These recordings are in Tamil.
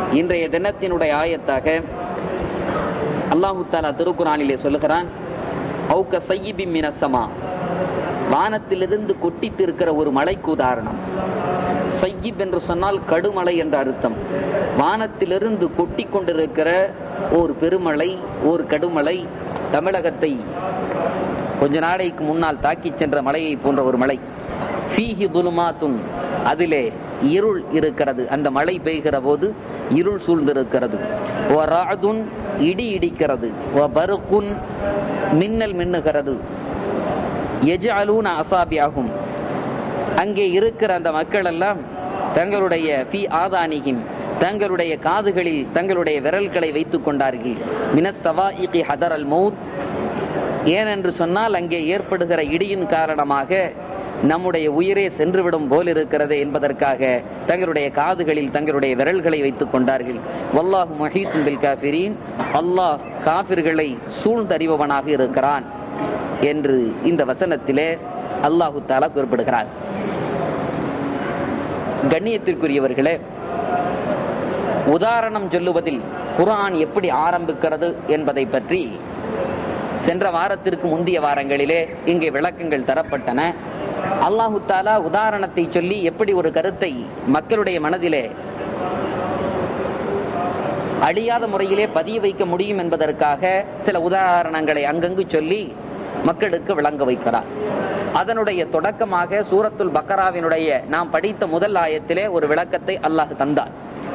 இன்றைய தினத்தினுடைய ஆயத்தாக அல்லாஹு தாலா திருக்குறானிலே சொல்லுகிறான் அவுக்க சையிபி மினசமா வானத்திலிருந்து கொட்டித்து இருக்கிற ஒரு மலைக்கு உதாரணம் சையிப் என்று சொன்னால் கடுமலை என்ற அர்த்தம் வானத்திலிருந்து கொட்டி கொண்டிருக்கிற ஒரு பெருமழை ஒரு கடுமலை தமிழகத்தை கொஞ்ச நாளைக்கு முன்னால் தாக்கி சென்ற மலையை போன்ற ஒரு மலை ஃபீஹி துலுமாத்துன் அதிலே இருள் இருக்கிறது அந்த மழை பெய்கிற போது இருள் சூழ்ந்திருக்கிறது ராதுன் இடி இடிக்கிறது பருக்குன் மின்னல் மின்னுகிறது எஜாலூன் அசாபியாகும் அங்கே இருக்கிற அந்த மக்கள் எல்லாம் தங்களுடைய பி ஆதானிகின் தங்களுடைய காதுகளில் தங்களுடைய விரல்களை வைத்துக் கொண்டார்கள் மினசவாஇகி ஹதர் அல் மௌத் ஏனென்று சொன்னால் அங்கே ஏற்படுகிற இடியின் காரணமாக நம்முடைய உயிரே சென்றுவிடும் போல் இருக்கிறது என்பதற்காக தங்களுடைய காதுகளில் தங்களுடைய விரல்களை வைத்துக் கொண்டார்கள் வல்லாஹு மஹீத்தும் பில் காஃபிரீன் அல்லாஹ் காபிர்களை சூழ்ந்தறிபவனாக இருக்கிறான் என்று இந்த வசனத்திலே அல்லாஹு தாலா குறிப்பிடுகிறார் கண்ணியத்திற்குரியவர்களே உதாரணம் சொல்லுவதில் குரான் எப்படி ஆரம்பிக்கிறது என்பதை பற்றி சென்ற வாரத்திற்கு முந்தைய வாரங்களிலே இங்கே விளக்கங்கள் தரப்பட்டன அல்லாஹு தாலா உதாரணத்தை சொல்லி எப்படி ஒரு கருத்தை மக்களுடைய மனதிலே அழியாத முறையிலே பதிய வைக்க முடியும் என்பதற்காக சில உதாரணங்களை அங்கங்கு சொல்லி மக்களுக்கு விளங்க வைக்கிறார் அதனுடைய தொடக்கமாக சூரத்துல் பக்கராவினுடைய நாம் படித்த முதல் ஆயத்திலே ஒரு விளக்கத்தை அல்லாஹ் தந்தார்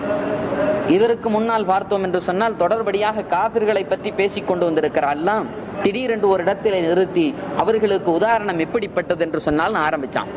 இதற்கு முன்னால் பார்த்தோம் என்று சொன்னால் தொடர்படியாக காபிர்களை பற்றி பேசிக் கொண்டு வந்திருக்கிற அல்லாம் திடீரென்று ஒரு இடத்திலே நிறுத்தி அவர்களுக்கு உதாரணம் எப்படிப்பட்டது என்று சொன்னால் ஆரம்பிச்சான்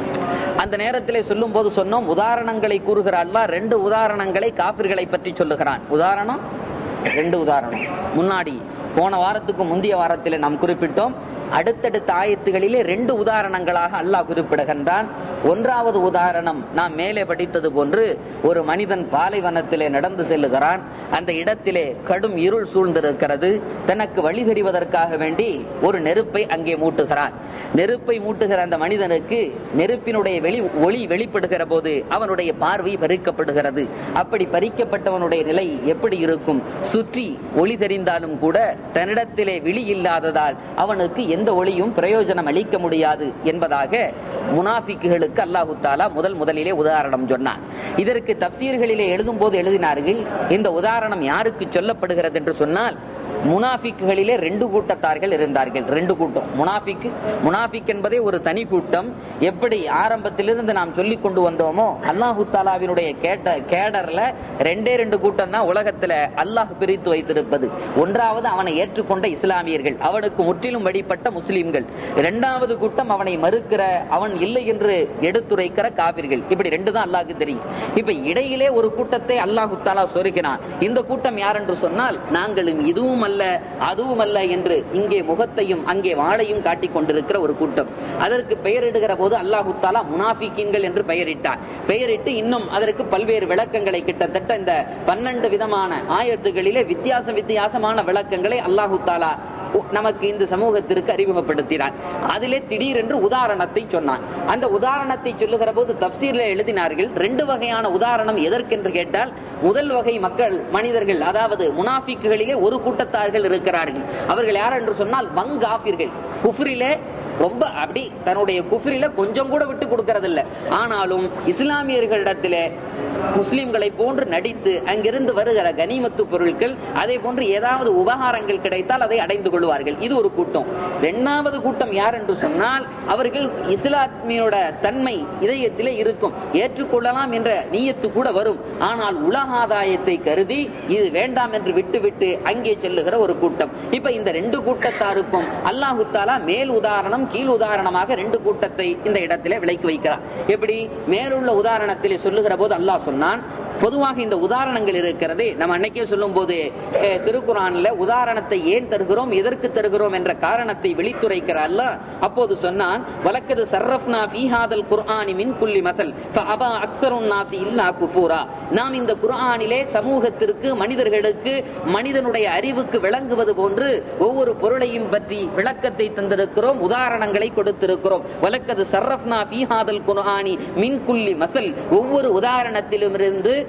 அந்த நேரத்திலே சொல்லும் போது சொன்னோம் உதாரணங்களை கூறுகிற அல்லா ரெண்டு உதாரணங்களை காபிர்களை பற்றி சொல்லுகிறான் உதாரணம் ரெண்டு உதாரணம் முன்னாடி போன வாரத்துக்கு முந்தைய வாரத்திலே நாம் குறிப்பிட்டோம் அடுத்தடுத்த ஆயத்துகளிலே ரெண்டு உதாரணங்களாக அல்லாஹ் குறிப்பிடுகின்றான் ஒன்றாவது உதாரணம் நாம் மேலே படித்தது போன்று ஒரு மனிதன் பாலைவனத்திலே நடந்து செல்லுகிறான் அந்த இடத்திலே கடும் இருள் சூழ்ந்திருக்கிறது தனக்கு வழி தெரிவதற்காக வேண்டி ஒரு நெருப்பை அங்கே மூட்டுகிறான் நெருப்பை மூட்டுகிற அந்த மனிதனுக்கு நெருப்பினுடைய வெளி ஒளி வெளிப்படுகிற போது அவனுடைய பார்வை பறிக்கப்படுகிறது அப்படி பறிக்கப்பட்டவனுடைய நிலை எப்படி இருக்கும் சுற்றி ஒளி தெரிந்தாலும் கூட தன்னிடத்திலே விழி இல்லாததால் அவனுக்கு எந்த ஒளியும் பிரயோஜனம் அளிக்க முடியாது என்பதாக முனாஃபிக்குகளுக்கு அல்லாஹு தாலா முதல் முதலிலே உதாரணம் சொன்னான் இதற்கு தப்சீர்களிலே எழுதும் போது எழுதினார்கள் இந்த உதாரணம் யாருக்கு சொல்லப்படுகிறது என்று சொன்னால் முனாபிக்குகளிலே ரெண்டு கூட்டத்தார்கள் இருந்தார்கள் ரெண்டு கூட்டம் முனாபிக் முனாபிக் என்பதே ஒரு தனி கூட்டம் எப்படி ஆரம்பத்திலிருந்து நாம் சொல்லி கொண்டு வந்தோமோ அல்லாஹு தாலாவினுடைய கேட்ட கேடர்ல ரெண்டே ரெண்டு கூட்டம் தான் உலகத்துல அல்லாஹ் பிரித்து வைத்திருப்பது ஒன்றாவது அவனை ஏற்றுக்கொண்ட இஸ்லாமியர்கள் அவனுக்கு முற்றிலும் வழிபட்ட முஸ்லிம்கள் இரண்டாவது கூட்டம் அவனை மறுக்கிற அவன் இல்லை என்று எடுத்துரைக்கிற காவிர்கள் இப்படி ரெண்டு தான் அல்லாஹுக்கு தெரியும் இப்ப இடையிலே ஒரு கூட்டத்தை அல்லாஹு தாலா சொருகினான் இந்த கூட்டம் யார் என்று சொன்னால் நாங்களும் இதுவும் அல்ல அதுவும் அல்ல என்று இங்கே முகத்தையும் அங்கே வாளையும் காட்டிக் கொண்டிருக்கிற ஒரு கூட்டம் அதற்கு பெயரிடுகிற போது அல்லாஹு தாலா முனாபிக்கின்கள் என்று பெயரிட்டார் பெயரிட்டு இன்னும் அதற்கு பல்வேறு விளக்கங்களை கிட்டத்தட்ட இந்த பன்னெண்டு விதமான ஆயத்துகளிலே வித்தியாச வித்தியாசமான விளக்கங்களை அல்லாஹு தாலா நமக்கு இந்த சமூகத்திற்கு அறிமுகப்படுத்தினார் அதிலே திடீரென்று உதாரணத்தை சொன்னான் அந்த உதாரணத்தை சொல்லுகிற போது தப்சீர்ல எழுதினார்கள் ரெண்டு வகையான உதாரணம் எதற்கென்று கேட்டால் முதல் வகை மக்கள் மனிதர்கள் அதாவது முனாஃபிக்குகளிலே ஒரு கூட்டத்தார்கள் இருக்கிறார்கள் அவர்கள் யார் என்று சொன்னால் வங்காபிர்கள் குஃப்ரிலே ரொம்ப அப்படி தன்னுடைய குஃப்ரில கொஞ்சம் கூட விட்டு கொடுக்கறது இல்ல ஆனாலும் இஸ்லாமியர்களிடத்திலே முஸ்லிம்களை போன்று நடித்து அங்கிருந்து வருகிற கனிமத்து பொருட்கள் அதே போன்று ஏதாவது உபகாரங்கள் கிடைத்தால் அதை அடைந்து கொள்வார்கள் இது ஒரு கூட்டம் இரண்டாவது கூட்டம் யார் என்று சொன்னால் அவர்கள் இஸ்லாமியோட தன்மை இதயத்திலே இருக்கும் ஏற்றுக்கொள்ளலாம் என்ற நீயத்து கூட வரும் ஆனால் உலகாதாயத்தை கருதி இது வேண்டாம் என்று விட்டுவிட்டு அங்கே செல்லுகிற ஒரு கூட்டம் இப்ப இந்த ரெண்டு கூட்டத்தாருக்கும் அல்லாஹு தாலா மேல் உதாரணம் கீழ் உதாரணமாக ரெண்டு கூட்டத்தை இந்த இடத்திலே விலைக்கு வைக்கிறார் எப்படி மேலுள்ள உதாரணத்திலே சொல்லுகிற போது அல்லாஹ் சொன்னான் பொதுவாக இந்த உதாரணங்கள் இருக்கிறது நம்ம அன்னைக்கே சொல்லும் போது திருக்குறான்ல உதாரணத்தை ஏன் தருகிறோம் எதற்கு தருகிறோம் என்ற காரணத்தை வெளித்துரைக்கிறார் அப்போது சொன்னான் வழக்கது சர்ரப்னா பீஹாதல் குர்ஆனி மின் குல்லி மசல் அபா அக்சருன் நாசி இல்லா குபூரா நாம் இந்த குர்ஆனிலே சமூகத்திற்கு மனிதர்களுக்கு மனிதனுடைய அறிவுக்கு விளங்குவது போன்று ஒவ்வொரு பொருளையும் பற்றி விளக்கத்தை தந்திருக்கிறோம் உதாரணங்களை கொடுத்திருக்கிறோம் வழக்கது சர்ரப்னா பீஹாதல் குர்ஆனி மின் குல்லி மசல் ஒவ்வொரு உதாரணத்திலும் இருந்து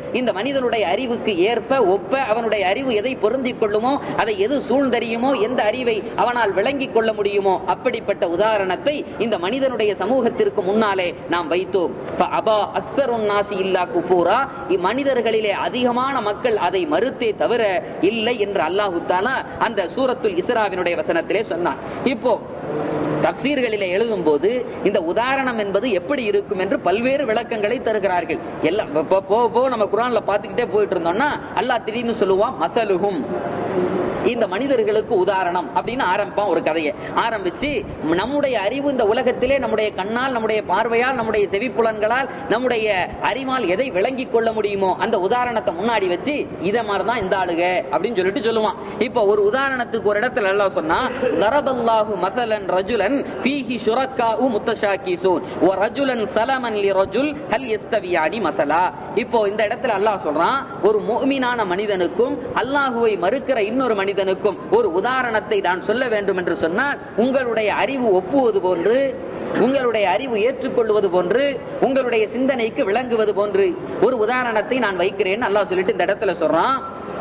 இந்த மனிதனுடைய அறிவுக்கு ஏற்ப ஒப்ப அவனுடைய அறிவு எதை பொருந்திக் கொள்ளுமோ அதை எது சூழ்ந்தறியுமோ எந்த அறிவை அவனால் விளங்கிக் கொள்ள முடியுமோ அப்படிப்பட்ட உதாரணத்தை இந்த மனிதனுடைய சமூகத்திற்கு முன்னாலே நாம் வைத்தோம் அபா அக்சருன் நாசி இல்லா குபூரா இம்மனிதர்களிலே அதிகமான மக்கள் அதை மறுத்தே தவிர இல்லை என்று அல்லாஹு தாலா அந்த சூரத்துல் இஸ்ராவினுடைய வசனத்திலே சொன்னான் இப்போ தப்சீர்களிலே எழுதும் போது இந்த உதாரணம் என்பது எப்படி இருக்கும் என்று பல்வேறு விளக்கங்களை தருகிறார்கள் எல்லாம் போ- போக போக நம்ம குரான்ல பாத்துக்கிட்டே போயிட்டு இருந்தோம்னா அல்லாஹ் திடீர்னு சொல்லுவான் மசலுகும் இந்த மனிதர்களுக்கு உதாரணம் அப்படின்னு ஆரம்பிப்பான் ஒரு கதையை ஆரம்பிச்சு நம்முடைய அறிவு இந்த உலகத்திலே நம்முடைய கண்ணால் நம்முடைய பார்வையால் நம்முடைய செவிப்புலன்களால் நம்முடைய அறிவால் எதை விளங்கிக் கொள்ள முடியுமோ அந்த உதாரணத்தை முன்னாடி வச்சு இத மாதிரிதான் இந்த ஆளுக அப்படின்னு சொல்லிட்டு சொல்லுவான் இப்ப ஒரு உதாரணத்துக்கு ஒரு இடத்துல எல்லாம் சொன்னா லரபல்லாஹு மசலன் ரஜுலன் ஃபீஹி ஷுரக்காஉ முத்தஷாக்கிசூன் வ ரஜுலன் சலமன் லி ரஜுல் ஹல் யஸ்தவியானி மசலா இப்போ இந்த இடத்துல அல்லாஹ் சொல்றான் ஒரு முஃமினான மனிதனுக்கும் அல்லாஹுவை மறுக்கிற இன்னொரு மனிதனுக்கும் ஒரு உதாரணத்தை நான் சொல்ல வேண்டும் என்று சொன்னால் உங்களுடைய அறிவு ஒப்புவது போன்று உங்களுடைய அறிவு ஏற்றுக்கொள்வது போன்று உங்களுடைய சிந்தனைக்கு விளங்குவது போன்று ஒரு உதாரணத்தை நான் வைக்கிறேன் அல்லாஹ் சொல்லிட்டு இந்த இடத்துல சொல்றான்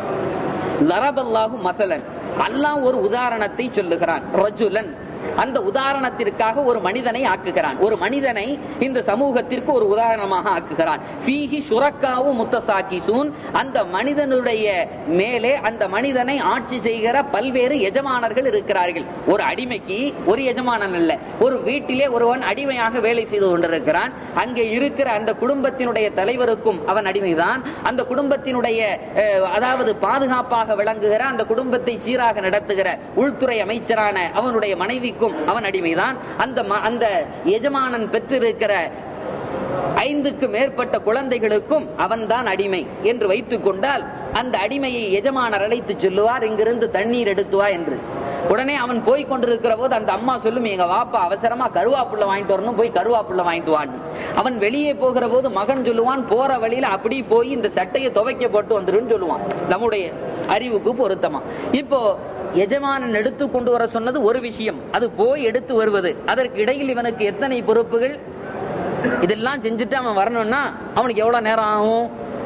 லரபல்லாஹு மசலன் அல்லாஹ் ஒரு உதாரணத்தை சொல்லுகிறான் ரஜுலன் அந்த உதாரணத்திற்காக ஒரு மனிதனை ஆக்குகிறான் ஒரு மனிதனை இந்த சமூகத்திற்கு ஒரு உதாரணமாக ஆக்குகிறான் ஃபீஹி ஷுரக்காவு முத்தசாக்கிசூன் அந்த மனிதனுடைய மேலே அந்த மனிதனை ஆட்சி செய்கிற பல்வேறு எஜமானர்கள் இருக்கிறார்கள் ஒரு அடிமைக்கு ஒரு எஜமானன் அல்ல ஒரு வீட்டிலே ஒருவன் அடிமையாக வேலை செய்து கொண்டிருக்கிறான் அங்கே இருக்கிற அந்த குடும்பத்தினுடைய தலைவருக்கும் அவன் அடிமைதான் அந்த குடும்பத்தினுடைய அஹ், அதாவது பாதுகாப்பாக விளங்குகிற அந்த குடும்பத்தை சீராக நடத்துகிற உள்துறை அமைச்சரான அவனுடைய மனைவிக்கும் அவன் அடிமைதான் அந்த ம- அந்த எஜமானன் பெற்றிருக்கிற ஐந்துக்கு மேற்பட்ட குழந்தைகளுக்கும் அவன்தான் அடிமை என்று வைத்துக் கொண்டால் அந்த அடிமையை எஜமானர் அழைத்து சொல்லுவார் இங்கிருந்து தண்ணீர் எடுத்து வா என்று உடனே அவன் போய் கொண்டிருக்கிற போது அந்த அம்மா சொல்லும் எங்க வாப்பா அவசரமா கருவாப்புள்ள வாங்கிட்டு வரணும் போய் கருவாப்புள்ள வாங்கிட்டு வான்னு அவன் வெளியே போகிற போது மகன் சொல்லுவான் போற வழியில அப்படி போய் இந்த சட்டையை துவைக்க போட்டு வந்துருன்னு சொல்லுவான் நம்முடைய அறிவுக்கு பொருத்தமா இப்போ எஜமானன் எடுத்து கொண்டு வர சொன்னது ஒரு விஷயம் அது போய் எடுத்து வருவது அதற்கு இடையில் இவனுக்கு எத்தனை பொறுப்புகள் இதெல்லாம் செஞ்சுட்டு அவன் வரணும்னா அவனுக்கு எவ்வளவு நேரம் ஆகும்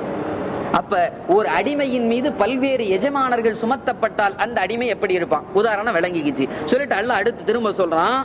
அப்ப ஒரு அடிமையின் மீது பல்வேறு எஜமானர்கள் சுமத்தப்பட்டால் அந்த அடிமை எப்படி இருப்பான் உதாரணம் விளங்கிக்கிச்சு சொல்லிட்டு அல்ல அடுத்து திரும்ப சொல்றான்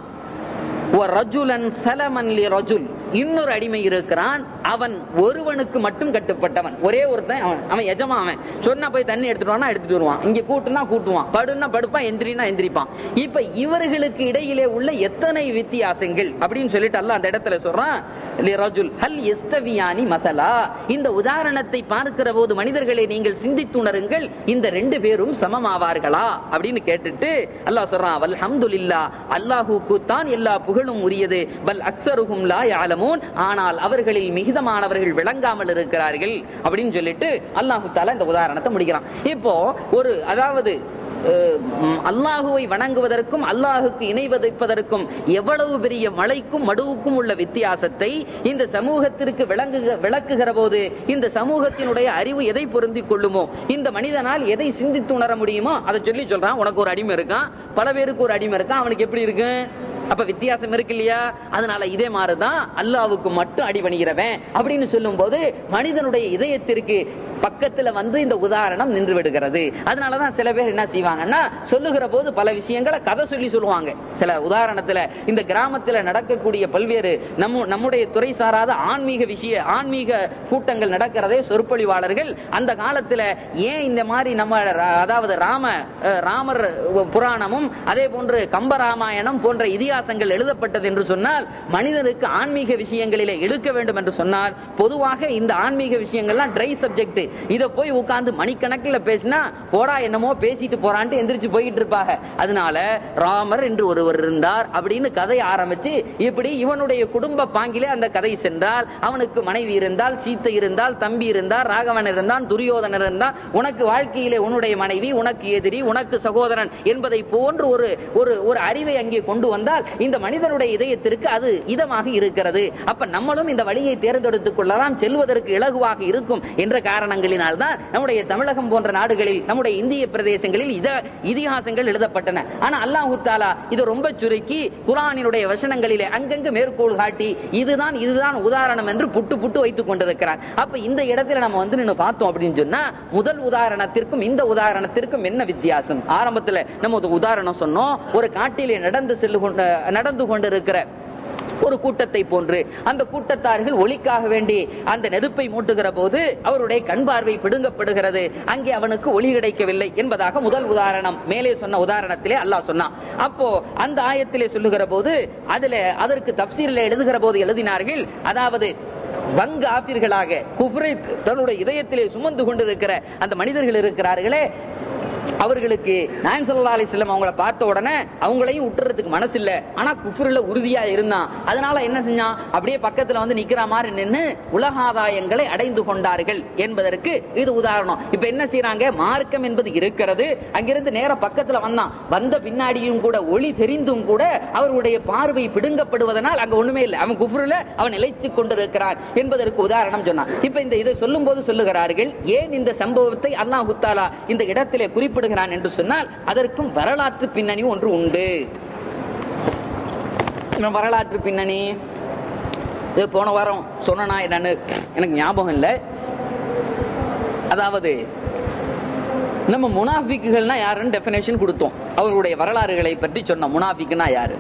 "வ ரஜுலன் சலமன் லி ரஜுல்." இன்னொரு அடிமை இருக்கிறான் அவன் ஒருவனுக்கு மட்டும் கட்டுப்பட்டவன் ஒரே ஒருத்தன் அவன் அவன் எஜமா அவன் சொன்னா போய் தண்ணி எடுத்துட்டு வானா எடுத்துட்டு வருவான் இங்க கூட்டுனா கூட்டுவான் படுன்னா படுப்பான் எந்திரினா எந்திரிப்பான் இப்ப இவர்களுக்கு இடையிலே உள்ள எத்தனை வித்தியாசங்கள் அப்படின்னு சொல்லிட்டு அல்ல அந்த இடத்துல சொல்றான் லிரஜுல் ஹல் யஸ்தவியானி மசலா இந்த உதாரணத்தை பார்க்கிற போது மனிதர்களை நீங்கள் சிந்தித்துணருங்கள் இந்த ரெண்டு பேரும் சமமாவார்களா அப்படின்னு கேட்டுட்டு அல்லாஹ் சொல்றான் வல் ஹம்துலில்லா அல்லாஹுக்கு தான் எல்லா புகழும் உரியது பல் அக்ஸருஹும் லா யஅலமூன் ஆனால் அவர்களில் மிகுதமானவர்கள் விளங்காமல் இருக்கிறார்கள் அப்படின்னு சொல்லிட்டு அல்லாஹு தாலா இந்த உதாரணத்தை முடிக்கிறான் இப்போ ஒரு அதாவது அஹ், ம், அல்லாஹுவை வணங்குவதற்கும் அல்லாஹுக்கு இணை வைப்பதற்கும் எவ்வளவு பெரிய மலைக்கும் மடுவுக்கும் உள்ள வித்தியாசத்தை இந்த சமூகத்திற்கு விளங்குக விளக்குகிற போது இந்த சமூகத்தினுடைய அறிவு எதை பொருந்திக் கொள்ளுமோ இந்த மனிதனால் எதை சிந்தித்து உணர முடியுமோ அதை சொல்லி சொல்றான் உனக்கு ஒரு அடிமை இருக்கான் பல பேருக்கு ஒரு அடிமை இருக்கான் அவனுக்கு எப்படி இருக்கு அப்ப வித்தியாசம் இருக்கு இல்லையா அதனால இதே மாதிரிதான் அல்லாவுக்கு மட்டும் அடிபணிகிறவன் அப்படின்னு சொல்லும் போது மனிதனுடைய இதயத்திற்கு பக்கத்துல வந்து இந்த உதாரணம் நின்று விடுகிறது அதனாலதான் சில பேர் என்ன செய்வாங்கன்னா சொல்லுகிற போது பல விஷயங்களை கதை சொல்லி சொல்லுவாங்க சில உதாரணத்துல இந்த கிராமத்துல நடக்கக்கூடிய பல்வேறு நம்ம நம்முடைய துறை சாராத ஆன்மீக விஷய ஆன்மீக கூட்டங்கள் நடக்கிறதே சொற்பொழிவாளர்கள் அந்த காலத்துல ஏன் இந்த மாதிரி நம்ம ர- அதாவது ராம அஹ், ராமர் புராணமும் அதே போன்று கம்பராமாயணம் போன்ற இதிகாசங்கள் எழுதப்பட்டது என்று சொன்னால் மனிதனுக்கு ஆன்மீக விஷயங்களிலே இழுக்க வேண்டும் என்று சொன்னால் பொதுவாக இந்த ஆன்மீக விஷயங்கள்லாம் ட்ரை சப்ஜெக்ட் இத போய் உட்கார்ந்து மணிக்கணக்கில் பேசினா போடா என்னமோ பேசிட்டு போறான்ட்டு எந்திரிச்சு போயிட்டு இருப்பாங்க அதனால ராமர் என்று ஒருவர் இருந்தார் அப்படின்னு கதை ஆரம்பிச்சு இப்படி இவனுடைய குடும்ப பாங்கிலே அந்த கதை சென்றால் அவனுக்கு மனைவி இருந்தால் சீத்தை இருந்தால் தம்பி இருந்தால் ராகவன் இருந்தான் துரியோதனன் இருந்தான் உனக்கு வாழ்க்கையிலே உன்னுடைய மனைவி உனக்கு எதிரி உனக்கு சகோதரன் என்பதை போன்று ஒரு ஒரு ஒரு அறிவை அங்கே கொண்டு வந்தால் இந்த மனிதனுடைய இதயத்திற்கு அது இதமாக இருக்கிறது அப்ப நம்மளும் இந்த வழியை தேர்ந்தெடுத்துக் கொள்ளலாம் செல்வதற்கு இலகுவாக இருக்கும் என்ற காரணங்கள் ஆதாரங்களினால் தான் நம்முடைய தமிழகம் போன்ற நாடுகளில் நம்முடைய இந்திய பிரதேசங்களில் இத இதிகாசங்கள் எழுதப்பட்டன ஆனா அல்லாஹு தாலா இதை ரொம்ப சுருக்கி குரானினுடைய வசனங்களிலே அங்கங்கு மேற்கோள் காட்டி இதுதான் இதுதான் உதாரணம் என்று புட்டு புட்டு வைத்துக் கொண்டிருக்கிறார் அப்ப இந்த இடத்துல நம்ம வந்து நின்னு பார்த்தோம் அப்படின்னு சொன்னா முதல் உதாரணத்திற்கும் இந்த உதாரணத்திற்கும் என்ன வித்தியாசம் ஆரம்பத்துல நம்ம ஒரு உதாரணம் சொன்னோம் ஒரு காட்டிலே நடந்து செல்லு கொண்டு நடந்து கொண்டிருக்கிற ஒரு கூட்டத்தை போன்று அந்த கூட்டத்தார்கள் ஒளிக்காக வேண்டி அந்த நெருப்பை மூட்டுகிற போது அவருடைய கண் பார்வை பிடுங்கப்படுகிறது அங்கே அவனுக்கு ஒளி கிடைக்கவில்லை என்பதாக முதல் உதாரணம் மேலே சொன்ன உதாரணத்திலே அல்லாஹ் சொன்னான் அப்போ அந்த ஆயத்திலே சொல்லுகிற போது அதுல அதற்கு தப்சீரில் எழுதுகிற போது எழுதினார்கள் அதாவது வங்க ஆப்பிர்களாக குஃப்ரை தன்னுடைய இதயத்திலே சுமந்து கொண்டிருக்கிற அந்த மனிதர்கள் இருக்கிறார்களே அவர்களுக்கு நாயம் சல்லா அலிஸ்லாம் அவங்கள பார்த்த உடனே அவங்களையும் விட்டுறதுக்கு மனசு இல்ல ஆனா குஃபுரில் உறுதியா இருந்தான் அதனால என்ன செஞ்சான் அப்படியே பக்கத்துல வந்து நிக்கிற மாதிரி நின்னு உலகாதாயங்களை அடைந்து கொண்டார்கள் என்பதற்கு இது உதாரணம் இப்ப என்ன செய்யறாங்க மார்க்கம் என்பது இருக்கிறது அங்கிருந்து நேர பக்கத்துல வந்தான் வந்த பின்னாடியும் கூட ஒளி தெரிந்தும் கூட அவருடைய பார்வை பிடுங்கப்படுவதனால் அங்க ஒண்ணுமே இல்லை அவன் குஃபுரில் அவன் நிலைத்துக் கொண்டிருக்கிறான் என்பதற்கு உதாரணம் சொன்னான் இப்ப இந்த இதை சொல்லும் போது சொல்லுகிறார்கள் ஏன் இந்த சம்பவத்தை அல்லாஹ் தாலா இந்த இடத்திலே குறிப்பிடுகிறான் என்று சொன்னால் அதற்கும் வரலாற்று பின்னணி ஒன்று உண்டு இந்த வரலாற்று பின்னணி இது போன வாரம் சொன்னா என்னன்னு எனக்கு ஞாபகம் இல்லை அதாவது நம்ம முனாஃபிக்குகள்னா யாருன்னு டெபினேஷன் கொடுத்தோம் அவர்களுடைய வரலாறுகளை பற்றி சொன்னோம் முனாஃபிக்குனா யாரு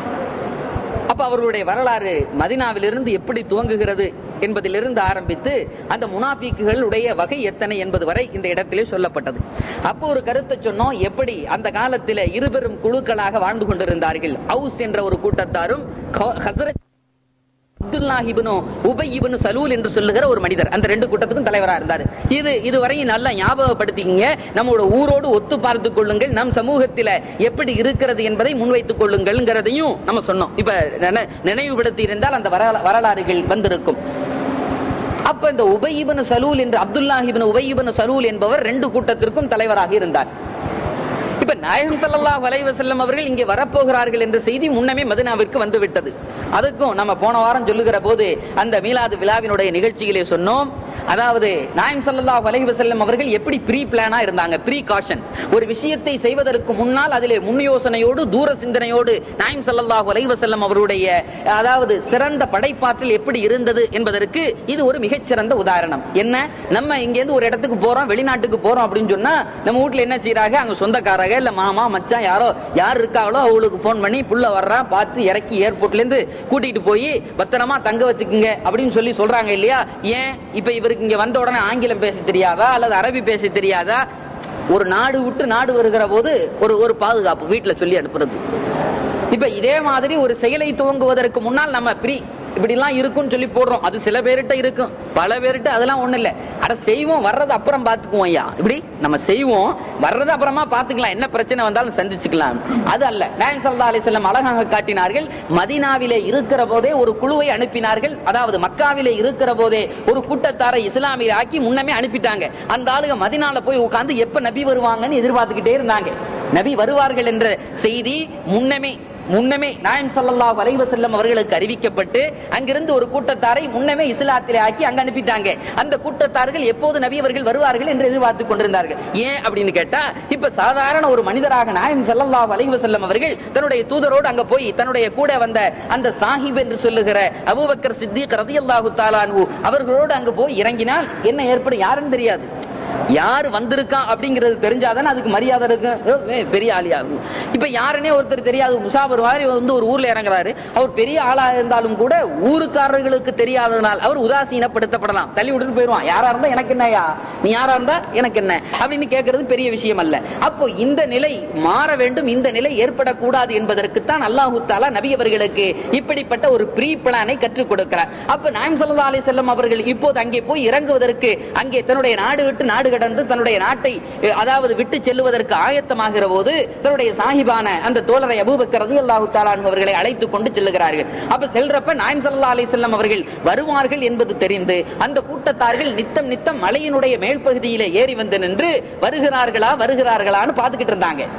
அப்ப அவர்களுடைய வரலாறு மதினாவிலிருந்து எப்படி துவங்குகிறது என்பதிலிருந்து ஆரம்பித்து அந்த முனாபிக்குகளுடைய வகை எத்தனை என்பது வரை இந்த இடத்திலே சொல்லப்பட்டது அப்போ ஒரு கருத்தை சொன்னோம் எப்படி அந்த காலத்தில் இருபெரும் குழுக்களாக வாழ்ந்து கொண்டிருந்தார்கள் ஹவுஸ் என்ற ஒரு கூட்டத்தாரும் ஹசரத் அப்துல்லாஹிபனு உபயிபனு சலூல் என்று சொல்லுகிற ஒரு மனிதர் அந்த ரெண்டு கூட்டத்துக்கும் தலைவரா இருந்தார் இது இதுவரையும் நல்லா ஞாபகப்படுத்திக்கங்க நம்மளோட ஊரோடு ஒத்து பார்த்து கொள்ளுங்கள் நம் சமூகத்தில எப்படி இருக்கிறது என்பதை முன்வைத்துக் கொள்ளுங்கள்ங்கிறதையும் நம்ம சொன்னோம் இப்ப நினைவுபடுத்தி இருந்தால் அந்த வரலாறுகள் வந்திருக்கும் அப்ப இந்த உபயிபனு சலூல் என்று அப்துல்லாஹிபன் உபயிபனு சலூல் என்பவர் ரெண்டு கூட்டத்திற்கும் தலைவராக இருந்தார் இப்ப நாயகம் சல்லா வலைவசல்லம் அவர்கள் இங்கே வரப்போகிறார்கள் என்ற செய்தி முன்னமே மதினாவிற்கு வந்து விட்டது அதுக்கும் நம்ம போன வாரம் சொல்லுகிற போது அந்த மீலாது விழாவினுடைய நிகழ்ச்சியிலே சொன்னோம் அதாவது நாயம் சல்லா வலைஹி வசல்லம் அவர்கள் எப்படி ப்ரீ பிளானா இருந்தாங்க ப்ரீ காஷன் ஒரு விஷயத்தை செய்வதற்கு முன்னால் அதிலே முன் யோசனையோடு தூர சிந்தனையோடு நாயம் சல்லா வலைஹி வசல்லம் அவருடைய அதாவது சிறந்த படைப்பாற்றல் எப்படி இருந்தது என்பதற்கு இது ஒரு மிகச்சிறந்த உதாரணம் என்ன நம்ம இங்கேருந்து ஒரு இடத்துக்கு போறோம் வெளிநாட்டுக்கு போறோம் அப்படின்னு சொன்னா நம்ம வீட்டுல என்ன செய்யறாங்க அங்க சொந்தக்காரங்க இல்ல மாமா மச்சான் யாரோ யார் இருக்காங்களோ அவங்களுக்கு போன் பண்ணி புள்ள வர்றா பார்த்து இறக்கி ஏர்போர்ட்ல இருந்து கூட்டிட்டு போய் பத்திரமா தங்க வச்சுக்குங்க அப்படின்னு சொல்லி சொல்றாங்க இல்லையா ஏன் இப்ப இவருக்கு இங்க வந்த உடனே ஆங்கிலம் பேச தெரியாதா அல்லது அரபி பேச தெரியாதா ஒரு நாடு விட்டு நாடு வருகிற போது ஒரு ஒரு பாதுகாப்பு வீட்டுல சொல்லி அனுப்புறது இப்ப இதே மாதிரி ஒரு செயலை துவங்குவதற்கு முன்னால் நம்ம ப்ரீ இப்படி எல்லாம் இருக்கும்னு சொல்லி போடுறோம் அது சில பேர்கிட்ட இருக்கும் பல பேர்கிட்ட அதெல்லாம் ஒண்ணு இல்ல அட செய்வோம் வர்றது அப்புறம் பாத்துக்குவோம் ஐயா இப்படி நம்ம செய்வோம் வர்றது அப்புறமா பாத்துக்கலாம் என்ன பிரச்சனை வந்தாலும் சந்திச்சுக்கலாம் அது அல்ல நாயன் சல்லா அலிசல்லம் அழகாக காட்டினார்கள் மதினாவிலே இருக்கிற போதே ஒரு குழுவை அனுப்பினார்கள் அதாவது மக்காவிலே இருக்கிற போதே ஒரு கூட்டத்தாரை இஸ்லாமிய ஆக்கி முன்னமே அனுப்பிட்டாங்க அந்த ஆளுங்க மதினால போய் உட்கார்ந்து எப்ப நபி வருவாங்கன்னு எதிர்பார்த்துக்கிட்டே இருந்தாங்க நபி வருவார்கள் என்ற செய்தி முன்னமே முன்னமே நாயம் சல்லா வலைவ செல்லம் அவர்களுக்கு அறிவிக்கப்பட்டு அங்கிருந்து ஒரு கூட்டத்தாரை முன்னமே இஸ்லாத்திலே ஆக்கி அங்க அனுப்பிட்டாங்க அந்த கூட்டத்தார்கள் எப்போது நபி அவர்கள் வருவார்கள் என்று எதிர்பார்த்து கொண்டிருந்தார்கள் ஏன் அப்படின்னு கேட்டா இப்ப சாதாரண ஒரு மனிதராக நாயம் சல்லா வலைவ செல்லம் அவர்கள் தன்னுடைய தூதரோடு அங்க போய் தன்னுடைய கூட வந்த அந்த சாஹிப் என்று சொல்லுகிற அபூபக்கர் சித்திக் ரதியல்லாஹு தாலானு அவர்களோடு அங்க போய் இறங்கினால் என்ன ஏற்படும் யாருன்னு தெரியாது யார் வந்திருக்கான் அப்படிங்கிறது தெரிஞ்சாதானே அதுக்கு மரியாதை இருக்கு பெரிய ஆளியா இப்ப யாருன்னே ஒருத்தர் தெரியாது முசாபர் மாதிரி வந்து ஒரு ஊர்ல இறங்குறாரு அவர் பெரிய ஆளா இருந்தாலும் கூட ஊருக்காரர்களுக்கு தெரியாததனால் அவர் உதாசீனப்படுத்தப்படலாம் தள்ளி விட்டுட்டு போயிருவான் யாரா இருந்தா எனக்கு என்னையா நீ யாரா இருந்தா எனக்கு என்ன அப்படின்னு கேட்கறது பெரிய விஷயம் அல்ல அப்போ இந்த நிலை மாற வேண்டும் இந்த நிலை ஏற்படக்கூடாது என்பதற்குத்தான் அல்லாஹு தாலா நபி அவர்களுக்கு இப்படிப்பட்ட ஒரு ப்ரீ பிளானை கற்றுக் கொடுக்கிறார் அப்ப நாயம் சல்லா அலி செல்லம் அவர்கள் இப்போது அங்கே போய் இறங்குவதற்கு அங்கே தன்னுடைய நாடு விட்டு நாடு கடந்து தன்னுடைய நாட்டை அதாவது விட்டு செல்லுவதற்கு ஆயத்தமாகிற போது தன்னுடைய சாஹிபான அந்த தோழரை அபூபக்கர் ரதி அல்லாஹு தாலான் அவர்களை அழைத்துக் கொண்டு செல்லுகிறார்கள் அப்ப செல்றப்ப நாயம் சல்லா அலி செல்லம் அவர்கள் வருவார்கள் என்பது தெரிந்து அந்த கூட்டத்தார்கள் நித்தம் நித்தம் மலையினுடைய மேல் பகுதியிலே ஏறி வந்து நின்று வருகிறார்களா வருகிறார்களான்னு பார்த்துக்கிட்டு இருந்தாங்க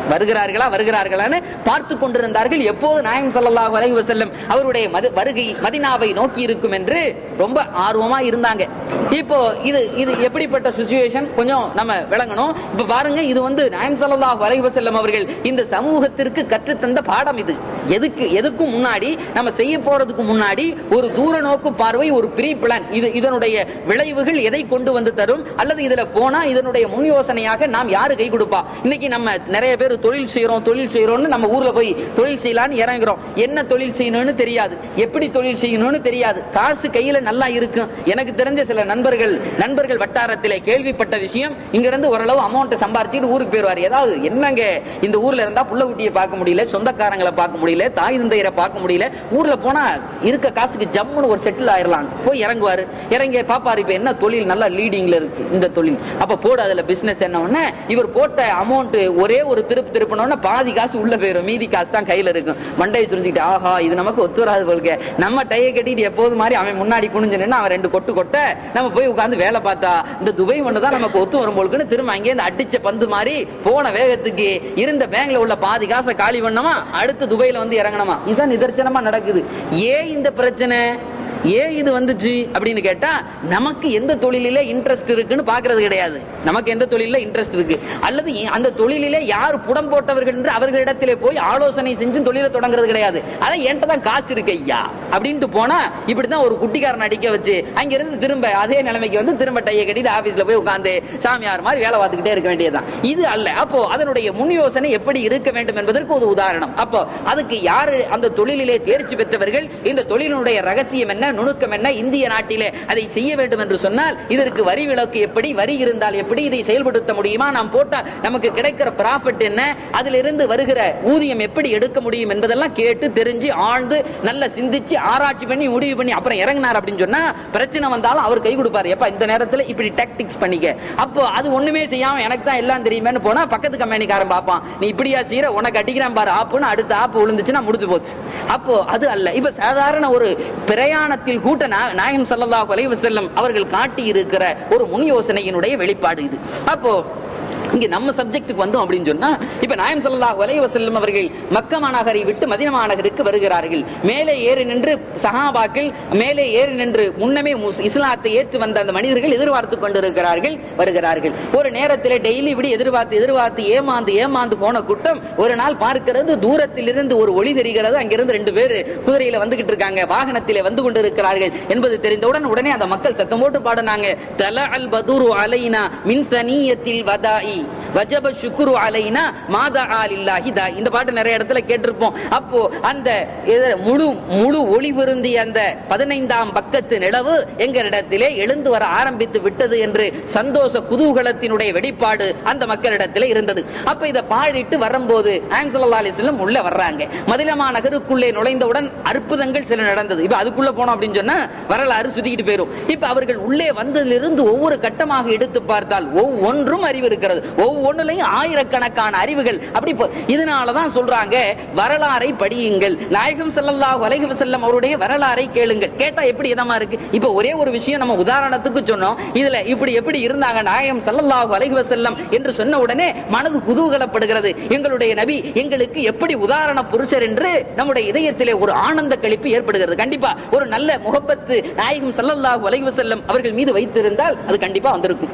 வருகிறார்களா வருகிறார்களான்னு பார்த்து கொண்டிருந்தார்கள் எப்போது நாயம் ஸல்லல்லாஹு அலைஹி வஸல்லம் அவருடைய மது- வருகை மதினாவை நோக்கி இருக்கும் என்று ரொம்ப ஆர்வமா இருந்தாங்க இப்போ இது இது எப்படிப்பட்ட சுச்சுவேஷன் கொஞ்சம் நம்ம விளங்கணும் இப்ப பாருங்க இது வந்து நாயம் ஸல்லல்லாஹு அலைஹி வஸல்லம் அவர்கள் இந்த சமூகத்திற்கு கற்றுத்தந்த பாடம் இது எதுக்கு எதுக்கும் முன்னாடி நம்ம செய்ய போறதுக்கு முன்னாடி ஒரு தூர நோக்கு பார்வை ஒரு ப்ரீ பிளான் இது இதனுடைய விளைவுகள் எதை கொண்டு வந்து தரும் அல்லது இதுல போனா இதனுடைய முன் யோசனையாக நாம் யாரு கை கொடுப்பா இன்னைக்கு நம்ம நிறைய பேர் தொழில் செய்யறோம் தொழில் செய்யறோம்னு நம்ம ஊர்ல போய் தொழில் செய்யலாம்னு இறங்குறோம் என்ன தொழில் செய்யணும்னு தெரியாது எப்படி தொழில் செய்யணும்னு தெரியாது காசு கையில நல்லா இருக்கும் எனக்கு தெரிஞ்ச சில நண்பர்கள் நண்பர்கள் வட்டாரத்திலே கேள்விப்பட்ட விஷயம் இங்க இருந்து ஓரளவு அமௌண்ட் சம்பாரிச்சுட்டு ஊருக்கு போயிருவாரு ஏதாவது என்னங்க இந்த ஊர்ல இருந்தா புள்ள குட்டியை பார்க்க முடியல சொந்தக்காரங்களை பார்க்க முடியல தாய் தந்தையரை பார்க்க முடியல ஊர்ல போனா இருக்க காசுக்கு ஜம்முன்னு ஒரு செட்டில் ஆயிரலாம் போய் இறங்குவாரு இறங்கி பாப்பாரு இப்ப என்ன தொழில் நல்லா லீடிங்ல இருக்கு இந்த தொழில் அப்ப போடு அதுல பிசினஸ் என்ன உடனே இவர் போட்ட அமௌண்ட் ஒரே ஒரு திருப்பு திருப்பினோட பாதி காசு உள்ள போயிரும் மீதி காசு தான் கையில இருக்கும் மண்டையை துணிஞ்சிட்டு ஆஹா இது நமக்கு ஒத்து வராது போல்க நம்ம டைய கட்டிட்டு எப்போது மாதிரி அவன் முன்னாடி குனிஞ்சு நின்னு அவன் ரெண்டு கொட்டு கொட்ட நம்ம போய் உட்கார்ந்து வேலை பார்த்தா இந்த துபை ஒண்ணு தான் நமக்கு ஒத்து வரும் போலுக்குன்னு திரும்ப அங்கே இருந்து அடிச்ச பந்து மாதிரி போன வேகத்துக்கு இருந்த பேங்க்ல உள்ள பாதி காசை காலி பண்ணமா அடுத்து துபையில வந்து இறங்கணுமா இதுதான் நிதர்சனமா நடக்குது ஏன் இந்த பிரச்சனை ஏன் இது வந்துச்சு அப்படின்னு கேட்டா நமக்கு எந்த தொழிலில இன்ட்ரெஸ்ட் இருக்குன்னு பாக்குறது கிடையாது நமக்கு எந்த தொழில இன்ட்ரெஸ்ட் இருக்கு அல்லது ஏ- அந்த தொழிலிலே யார் புடம் போட்டவர்கள் என்று அவர்களிடத்திலே போய் ஆலோசனை செஞ்சு தொழிலை தொடங்குறது கிடையாது அதான் என்கிட்ட தான் காசு இருக்கு ஐயா அப்படின்ட்டு போனா இப்படிதான் ஒரு குட்டிக்காரன் அடிக்க வச்சு அங்கிருந்து திரும்ப அதே நிலைமைக்கு வந்து திரும்ப டைய கட்டிட்டு ஆபீஸ்ல போய் உட்கார்ந்து சாமியார் மாதிரி வேலை பார்த்துக்கிட்டே இருக்க வேண்டியதுதான் இது அல்ல அப்போ அதனுடைய முன் யோசனை எப்படி இருக்க வேண்டும் என்பதற்கு ஒரு உதாரணம் அப்போ அதுக்கு யாரு அந்த தொழிலிலே தேர்ச்சி பெற்றவர்கள் இந்த தொழிலினுடைய ரகசியம் என்ன நுணுக்கம் என்ன இந்திய நாட்டிலே அதை செய்ய வேண்டும் என்று சொன்னால் இதற்கு வரி விலக்கு எப்படி வரி இருந்தால் எப்படி இதை செயல்படுத்த முடியுமா நாம் போட்டால் நமக்கு கிடைக்கிற ப்ராஃபிட் என்ன அதிலிருந்து வருகிற ஊதியம் எப்படி எடுக்க முடியும் என்பதெல்லாம் கேட்டு தெரிஞ்சு ஆழ்ந்து நல்ல சிந்திச்சு ஆராய்ச்சி பண்ணி முடிவு பண்ணி அப்புறம் இறங்கினார் அப்படின்னு சொன்னா பிரச்சனை வந்தாலும் அவர் கை கொடுப்பாரு எப்ப இந்த நேரத்துல இப்படி டாக்டிக்ஸ் பண்ணிக்க அப்போ அது ஒண்ணுமே செய்யாம எனக்கு தான் எல்லாம் தெரியுமேன்னு போனா பக்கத்து கம்பெனிக்காரன் பார்ப்பான் நீ இப்படியா செய்யற உனக்கு அடிக்கிறான் பாரு ஆப்புன்னு அடுத்த ஆப்பு விழுந்துச்சுன்னா முடிஞ்சு போச்சு அப்போ அது அல்ல இப்ப சாதாரண ஒரு பிரயாணத்தில் கூட்ட நா- நாயகம் ஸல்லல்லாஹு அலைஹி வஸல்லம் அவர்கள் காட்டி இருக்கிற ஒரு முன் யோசனையினுடைய வெளிப்பாடு இது அப்போ இங்க நம்ம சப்ஜெக்ட்டுக்கு வந்தோம் அப்படின்னு சொன்னா இப்ப நாயம் ஸல்லல்லாஹு அலைஹி வஸல்லம் அவர்கள் மக்கா மாநகரை விட்டு மதீனா மாநகருக்கு வருகிறார்கள் மேலே ஏறி நின்று சஹாபாக்கள் மேலே ஏறி நின்று முன்னமே முஸ்- இஸ்லாத்தை ஏற்று வந்த அந்த மனிதர்கள் எதிர்பார்த்து கொண்டிருக்கிறார்கள் வருகிறார்கள் ஒரு நேரத்தில் டெய்லி இப்படி எதிர்பார்த்து எதிர்பார்த்து ஏமாந்து ஏமாந்து போன கூட்டம் ஒரு நாள் பார்க்கிறது தூரத்தில் இருந்து ஒரு ஒளி தெரிகிறது அங்கிருந்து ரெண்டு பேர் குதிரையில வந்துகிட்டு இருக்காங்க வாகனத்திலே வந்து கொண்டிருக்கிறார்கள் என்பது தெரிந்தவுடன் உடனே அந்த மக்கள் சத்தம் போட்டு பாடினாங்க தல அல் பதுரு அலைனா மின் சனியத்தில் வதாயி வஜப சுக்குரு அலைனா மாதா ஆலில்லாஹி தா இந்த பாட்டு நிறைய இடத்துல கேட்டிருப்போம் அப்போ அந்த இது முழு முழு ஒளி பொருந்திய அந்த பதினைந்தாம் பக்கத்து நிலவு எங்களிடத்திலே எழுந்து வர ஆரம்பித்து விட்டது என்று சந்தோஷ குதூகலத்தினுடைய வெளிப்பாடு அந்த மக்களிடத்திலே இருந்தது அப்ப இதை பாடிட்டு வரும்போது ஆன்சல்லா அலிஸ்லம் உள்ள வர்றாங்க மதிலமா நகருக்குள்ளே நுழைந்தவுடன் அற்புதங்கள் சில நடந்தது இப்ப அதுக்குள்ள போனோம் அப்படின்னு சொன்னா வரலாறு சுத்திக்கிட்டு போயிரும் இப்ப அவர்கள் உள்ளே வந்ததிலிருந்து ஒவ்வொரு கட்டமாக எடுத்து பார்த்தால் ஒவ்வொன்றும் அறிவு இருக்கிறது ஒவ்வொன்றுலையும் ஆயிரக்கணக்கான அறிவுகள் அப்படி போ- இதனாலதான் சொல்றாங்க வரலாறை படியுங்கள் நாயகம் ஸல்லல்லாஹு அலைஹி வஸல்லம் அவருடைய வரலாறை கேளுங்கள் கேட்டா எப்படி இதமா இருக்கு இப்ப ஒரே ஒரு விஷயம் நம்ம உதாரணத்துக்கு சொன்னோம் இதுல இப்படி எப்படி இருந்தாங்க நாயகம் ஸல்லல்லாஹு அலைஹி வஸல்லம் என்று சொன்ன உடனே மனது குதூகலப்படுகிறது எங்களுடைய நபி எங்களுக்கு எப்படி உதாரண புருஷர் என்று நம்முடைய இதயத்திலே ஒரு ஆனந்த கழிப்பு ஏற்படுகிறது கண்டிப்பா ஒரு நல்ல முகப்பத்து நாயகம் ஸல்லல்லாஹு அலைஹி வஸல்லம் அவர்கள் மீது வைத்திருந்தால் அது கண்டிப்பா வந்திருக்கும்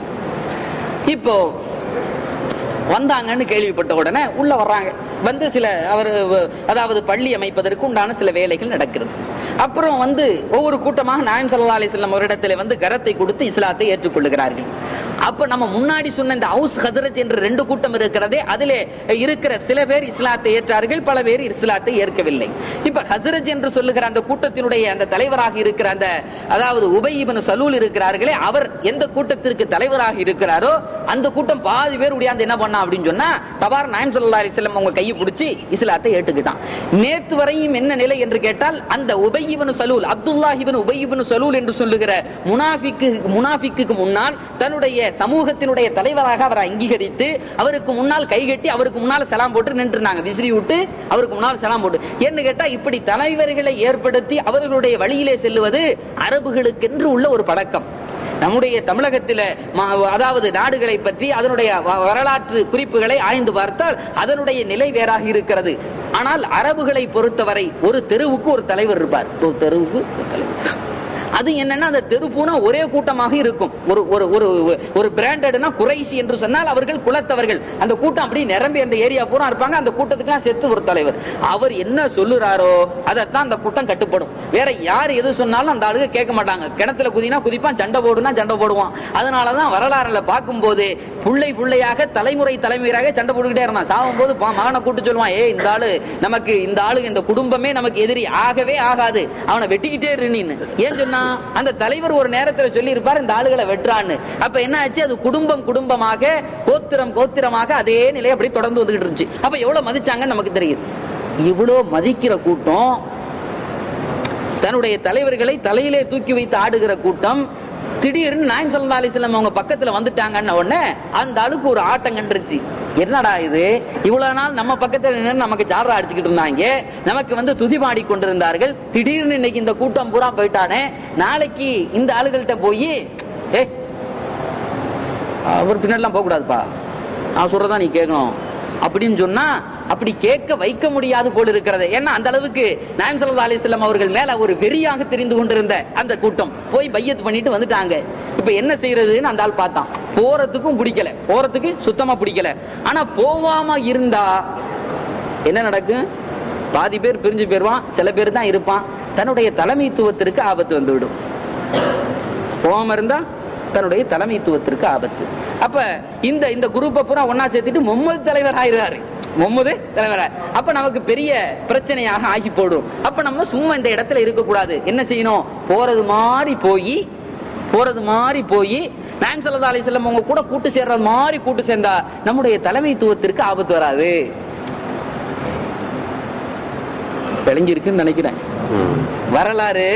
இப்போ வந்தாங்கன்னு கேள்விப்பட்ட உடனே உள்ள வர்றாங்க வந்து சில அவர் அதாவது பள்ளி அமைப்பதற்கு உண்டான சில வேலைகள் நடக்கிறது அப்புறம் வந்து ஒவ்வொரு கூட்டமாக நாயம் சல்லா அலிஸ்லாம் ஒரு இடத்துல வந்து கரத்தை கொடுத்து இஸ்லாத்தை ஏற்றுக்கொள்ளுகிறார்கள் அப்ப நம்ம முன்னாடி சொன்ன இந்த ஹவுஸ் ஹதரத் என்ற ரெண்டு கூட்டம் இருக்கிறதே அதிலே இருக்கிற சில பேர் இஸ்லாத்தை ஏற்றார்கள் பல பேர் இஸ்லாத்தை ஏற்கவில்லை இப்ப ஹசரத் என்று சொல்லுகிற அந்த கூட்டத்தினுடைய அந்த தலைவராக இருக்கிற அந்த அதாவது உபயிபன் சலூல் இருக்கிறார்களே அவர் எந்த கூட்டத்திற்கு தலைவராக இருக்கிறாரோ அந்த கூட்டம் பாதி பேர் உடையாந்து என்ன பண்ணா அப்படின்னு சொன்னா தபார் நாயம் சல்லா அலிஸ்லாம் அவங்க கையை பிடிச்சி இஸ்லாத்தை ஏற்றுக்கிட்டான் நேத்து வரையும் என்ன நிலை என்று கேட்டால் அந்த உபயிபன் சலூல் அப்துல்லாஹிபன் உபயிபன் சலூல் என்று சொல்லுகிற முனாஃபிக்கு முனாஃபிக்கு முன்னால் தன்னுடைய சமூகத்தினுடைய தலைவராக அவரை அங்கீகரித்து அவருக்கு முன்னால் கைகட்டி அவருக்கு முன்னால் சலாம் போட்டு நின்றுனாங்க விசிறி விட்டு அவருக்கு முன்னால் சலாம் போட்டு என்ன கேட்டா இப்படி தலைவர்களை ஏற்படுத்தி அவர்களுடைய வழியிலே செல்லுவது அரபுகளுக்கென்று உள்ள ஒரு பழக்கம் நம்முடைய தமிழகத்தில ம- அதாவது நாடுகளை பற்றி அதனுடைய வ- வரலாற்று குறிப்புகளை ஆய்ந்து பார்த்தால் அதனுடைய நிலை வேறாக இருக்கிறது ஆனால் அரபுகளை பொறுத்தவரை ஒரு தெருவுக்கு ஒரு தலைவர் இருப்பார் ஒரு தெருவுக்கு ஒரு தலைவர் அது என்னன்னா அந்த தெருப்பூனா ஒரே கூட்டமாக இருக்கும் ஒரு ஒரு ஒரு ஒரு பிராண்டட்னா குறைசி என்று சொன்னால் அவர்கள் குலத்தவர்கள் அந்த கூட்டம் அப்படி நிரம்பி அந்த ஏரியா பூரா இருப்பாங்க அந்த கூட்டத்துக்குலாம் சேர்த்து ஒரு தலைவர் அவர் என்ன சொல்லுறாரோ அதைத்தான் அந்த கூட்டம் கட்டுப்படும் வேற யார் எது சொன்னாலும் அந்த ஆளுங்க கேட்க மாட்டாங்க கிணத்துல குதினா குதிப்பான் சண்டை போடுனா சண்டை போடுவான் அதனாலதான் வரலாறுல பார்க்கும்போது புள்ளை புள்ளையாக தலைமுறை தலைமுறையாக சண்டை போட்டுக்கிட்டே இருந்தான் சாகும் போது பா- மகனை கூட்டு சொல்லுவான் ஏய் இந்த ஆளு நமக்கு இந்த ஆளு இந்த குடும்பமே நமக்கு எதிரி ஆகவே ஆகாது அவனை வெட்டிக்கிட்டே இரு நீன்னு ஏன் சொன்னா அந்த தலைவர் ஒரு நேரத்துல சொல்லி இருப்பார் இந்த ஆளுகளை வெட்டுறான்னு அப்ப என்ன ஆச்சு அது குடும்பம் குடும்பமாக கோத்திரம் கோத்திரமாக அதே நிலை அப்படி தொடர்ந்து வந்துகிட்டு இருந்துச்சு அப்ப எவ்வளவு மதிச்சாங்கன்னு நமக்கு தெரியுது இவ்வளவு மதிக்கிற கூட்டம் தன்னுடைய தலைவர்களை தலையிலே தூக்கி வைத்து ஆடுகிற கூட்டம் திடீர்னு நாயம் சல்லா அலிஸ்லாம் அவங்க பக்கத்துல வந்துட்டாங்கன்ன உடனே அந்த ஆளுக்கு ஒரு ஆட்டம் கண்டுருச்சு என்னடா இது இவ்வளவு நாள் நம்ம பக்கத்துல நின்னு நமக்கு ஜாரா அடிச்சுக்கிட்டு இருந்தாங்க நமக்கு வந்து துதி பாடி கொண்டிருந்தார்கள் திடீர்னு இன்னைக்கு இந்த கூட்டம் பூரா போயிட்டானே நாளைக்கு இந்த ஆளுகள்கிட்ட போய் ஏ அவர் பின்னாடிலாம் போக கூடாதுப்பா நான் சொல்றதா நீ கேட்கணும் அப்படின்னு சொன்னா அப்படி கேட்க வைக்க முடியாது போல இருக்கிறது ஏன்னா அந்த அளவுக்கு நாயம் சல்லா அலிஸ்லாம் அவர்கள் மேல ஒரு வெறியாக தெரிந்து கொண்டிருந்த அந்த கூட்டம் போய் பையத் பண்ணிட்டு வந்துட்டாங்க இப்ப என்ன செய்யறதுன்னு அந்த ஆள் பார்த்தான் போறதுக்கும் பிடிக்கல போறதுக்கு சுத்தமா பிடிக்கல ஆனா போவாம இருந்தா என்ன நடக்கும் பாதி பேர் பிரிஞ்சு போயிருவான் சில பேர் தான் இருப்பான் தன்னுடைய தலைமைத்துவத்திற்கு ஆபத்து வந்துவிடும் போகாம இருந்தா தன்னுடைய தலைமைத்துவத்திற்கு ஆபத்து அப்ப இந்த இந்த குரூப்பை பூரா ஒன்னா சேர்த்துட்டு மும்மது தலைவர் ஆயிடுறாரு மும்மது தலைவர் அப்ப நமக்கு பெரிய பிரச்சனையாக ஆகி போடும் அப்ப நம்ம சும்மா இந்த இடத்துல இருக்க கூடாது என்ன செய்யணும் போறது மாதிரி போய் போறது மாதிரி போய் நான் சல்லா அலிஸ்லாம் உங்க கூட கூட்டு சேர்ற மாதிரி கூட்டு சேர்ந்தா நம்முடைய தலைமைத்துவத்திற்கு ஆபத்து வராது தெளிஞ்சிருக்குன்னு நினைக்கிறேன் வரலாறு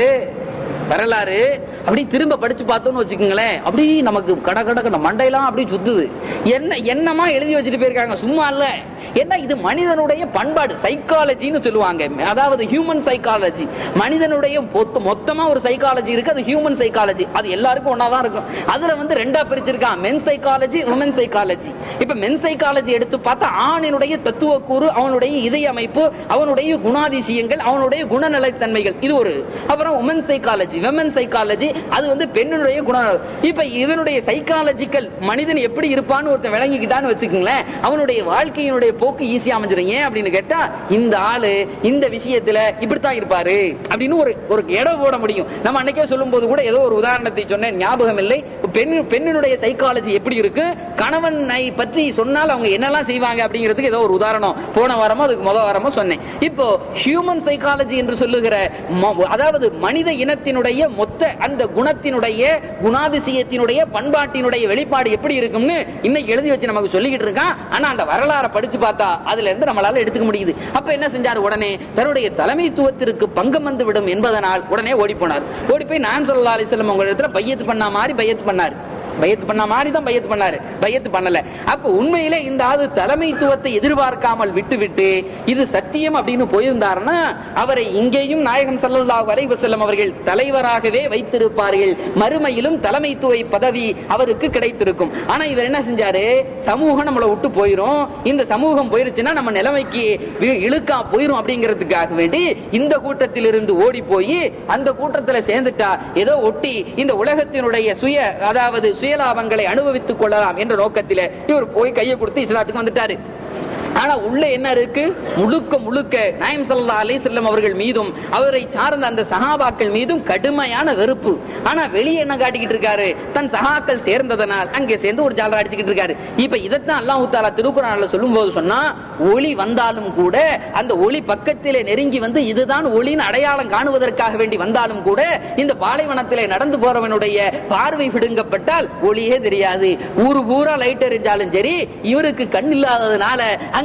வரலாறு அப்படி திரும்ப படிச்சு பார்த்தோம்னு வச்சுக்கோங்களேன் அப்படி நமக்கு கட கட மண்டையெல்லாம் அப்படி சுத்துது என்ன என்னமா எழுதி வச்சுட்டு போயிருக்காங்க சும்மா இல்ல என்ன இது மனிதனுடைய பண்பாடு சைக்காலஜின்னு சொல்லுவாங்க அதாவது ஹியூமன் சைக்காலஜி மனிதனுடைய மொத்த- மொத்தமா ஒரு சைக்காலஜி இருக்கு அது ஹியூமன் சைக்காலஜி அது எல்லாருக்கும் ஒன்னாதான் இருக்கும் அதுல வந்து ரெண்டா பிரிச்சிருக்கான் மென் சைக்காலஜி உமன் சைக்காலஜி இப்ப மென் சைக்காலஜி எடுத்து பார்த்தா ஆணினுடைய தத்துவ கூறு அவனுடைய இதய அமைப்பு அவனுடைய குணாதிசயங்கள் அவனுடைய குணநலத்தன்மைகள் இது ஒரு அப்புறம் உமன் சைக்காலஜி விமன் சைக்காலஜி அது வந்து பெண்ணுடைய குண இப்ப இதனுடைய சைக்காலஜிக்கல் மனிதன் எப்படி இருப்பான்னு ஒருத்தன் விளங்கிக்கிட்டான்னு வச்சுக்கோங்களேன் அவனுடைய வாழ்க்கையினுடைய போக்கு ஈஸியா அமைஞ்சிடும் ஏன் அப்படின்னு கேட்டா இந்த ஆளு இந்த விஷயத்துல இப்படித்தான் இருப்பாரு அப்படின்னு ஒரு ஒரு இடம் போட முடியும் நம்ம அன்னைக்கே சொல்லும் போது கூட ஏதோ ஒரு உதாரணத்தை சொன்னேன் ஞாபகம் இல்லை பெண் பெண்ணினுடைய சைக்காலஜி எப்படி இருக்கு கணவனை பற்றி சொன்னால் அவங்க என்னெல்லாம் செய்வாங்க அப்படிங்கிறதுக்கு ஏதோ ஒரு உதாரணம் போன வாரமோ அதுக்கு முத வாரமோ சொன்னேன் இப்போ ஹியூமன் சைக்காலஜி என்று சொல்லுகிற ம- அதாவது மனித இனத்தினுடைய மொத்த அந்த குணத்தினுடைய குணாதிசயத்தினுடைய பண்பாட்டினுடைய வெளிப்பாடு எப்படி இருக்கும்னு இன்னைக்கு எழுதி வச்சு நமக்கு சொல்லிக்கிட்டு இருக்கான் ஆனா அந்த வரலாறை படிச்சு பார்த்தா அதுல இருந்து நம்மளால எடுத்துக்க முடியுது அப்ப என்ன செஞ்சாரு உடனே தன்னுடைய தலைமைத்துவத்திற்கு பங்கம் வந்து விடும் என்பதனால் உடனே ஓடி போனார் ஓடி போய் நான் சொல்லா அலிஸ்லம் உங்க இடத்துல பையத்து பண்ண மாதிரி பையத்து பண்ணார் பையத்து பண்ண மாதிரி தான் பையத்து பண்ணாரு பையத்து பண்ணல அப்ப உண்மையிலே இந்த ஆளு தலைமைத்துவத்தை எதிர்பார்க்காமல் விட்டு விட்டு இது சத்தியம் அப்படின்னு போயிருந்தாருன்னா அவரை இங்கேயும் நாயகம் ஸல்லல்லாஹு அலைஹி வஸல்லம் அவர்கள் தலைவராகவே வைத்திருப்பார்கள் மறுமையிலும் தலைமைத்துவ பதவி அவருக்கு கிடைத்திருக்கும் ஆனா இவர் என்ன செஞ்சாரு சமூகம் நம்மளை விட்டு போயிரும் இந்த சமூகம் போயிருச்சுன்னா நம்ம நிலைமைக்கு வி- இழுக்கா போயிரும் அப்படிங்கிறதுக்காக வேண்டி இந்த கூட்டத்தில் இருந்து ஓடி போய் அந்த கூட்டத்துல சேர்ந்துட்டா ஏதோ ஒட்டி இந்த உலகத்தினுடைய சுய அதாவது சுயலாபங்களை அனுபவித்துக் கொள்ளலாம் என்ற நோக்கத்தில இவர் போய் கையை கொடுத்து இஸ்லாத்துக்கு வந்துட்டாரு ஆனா உள்ள என்ன இருக்கு முழுக்க முழுக்க நாயம் சல்லா அலிசல்லம் அவர்கள் மீதும் அவரை சார்ந்த அந்த சஹாபாக்கள் மீதும் கடுமையான வெறுப்பு ஆனா வெளியே என்ன காட்டிக்கிட்டு இருக்காரு தன் சகாக்கள் சேர்ந்ததனால் அங்கே சேர்ந்து ஒரு ஜாலரா அடிச்சுக்கிட்டு இருக்காரு இப்ப இதைத்தான் அல்லாஹ் தாலா திருக்குறான்ல சொல்லும் போது சொன்னா ஒளி வந்தாலும் கூட அந்த ஒளி பக்கத்திலே நெருங்கி வந்து இதுதான் ஒளியின் அடையாளம் காணுவதற்காக வேண்டி வந்தாலும் கூட இந்த பாலைவனத்திலே நடந்து போறவனுடைய பார்வை பிடுங்கப்பட்டால் ஒளியே தெரியாது ஊரு பூரா லைட் எரிஞ்சாலும் சரி இவருக்கு கண் இல்லாததுனால அங்க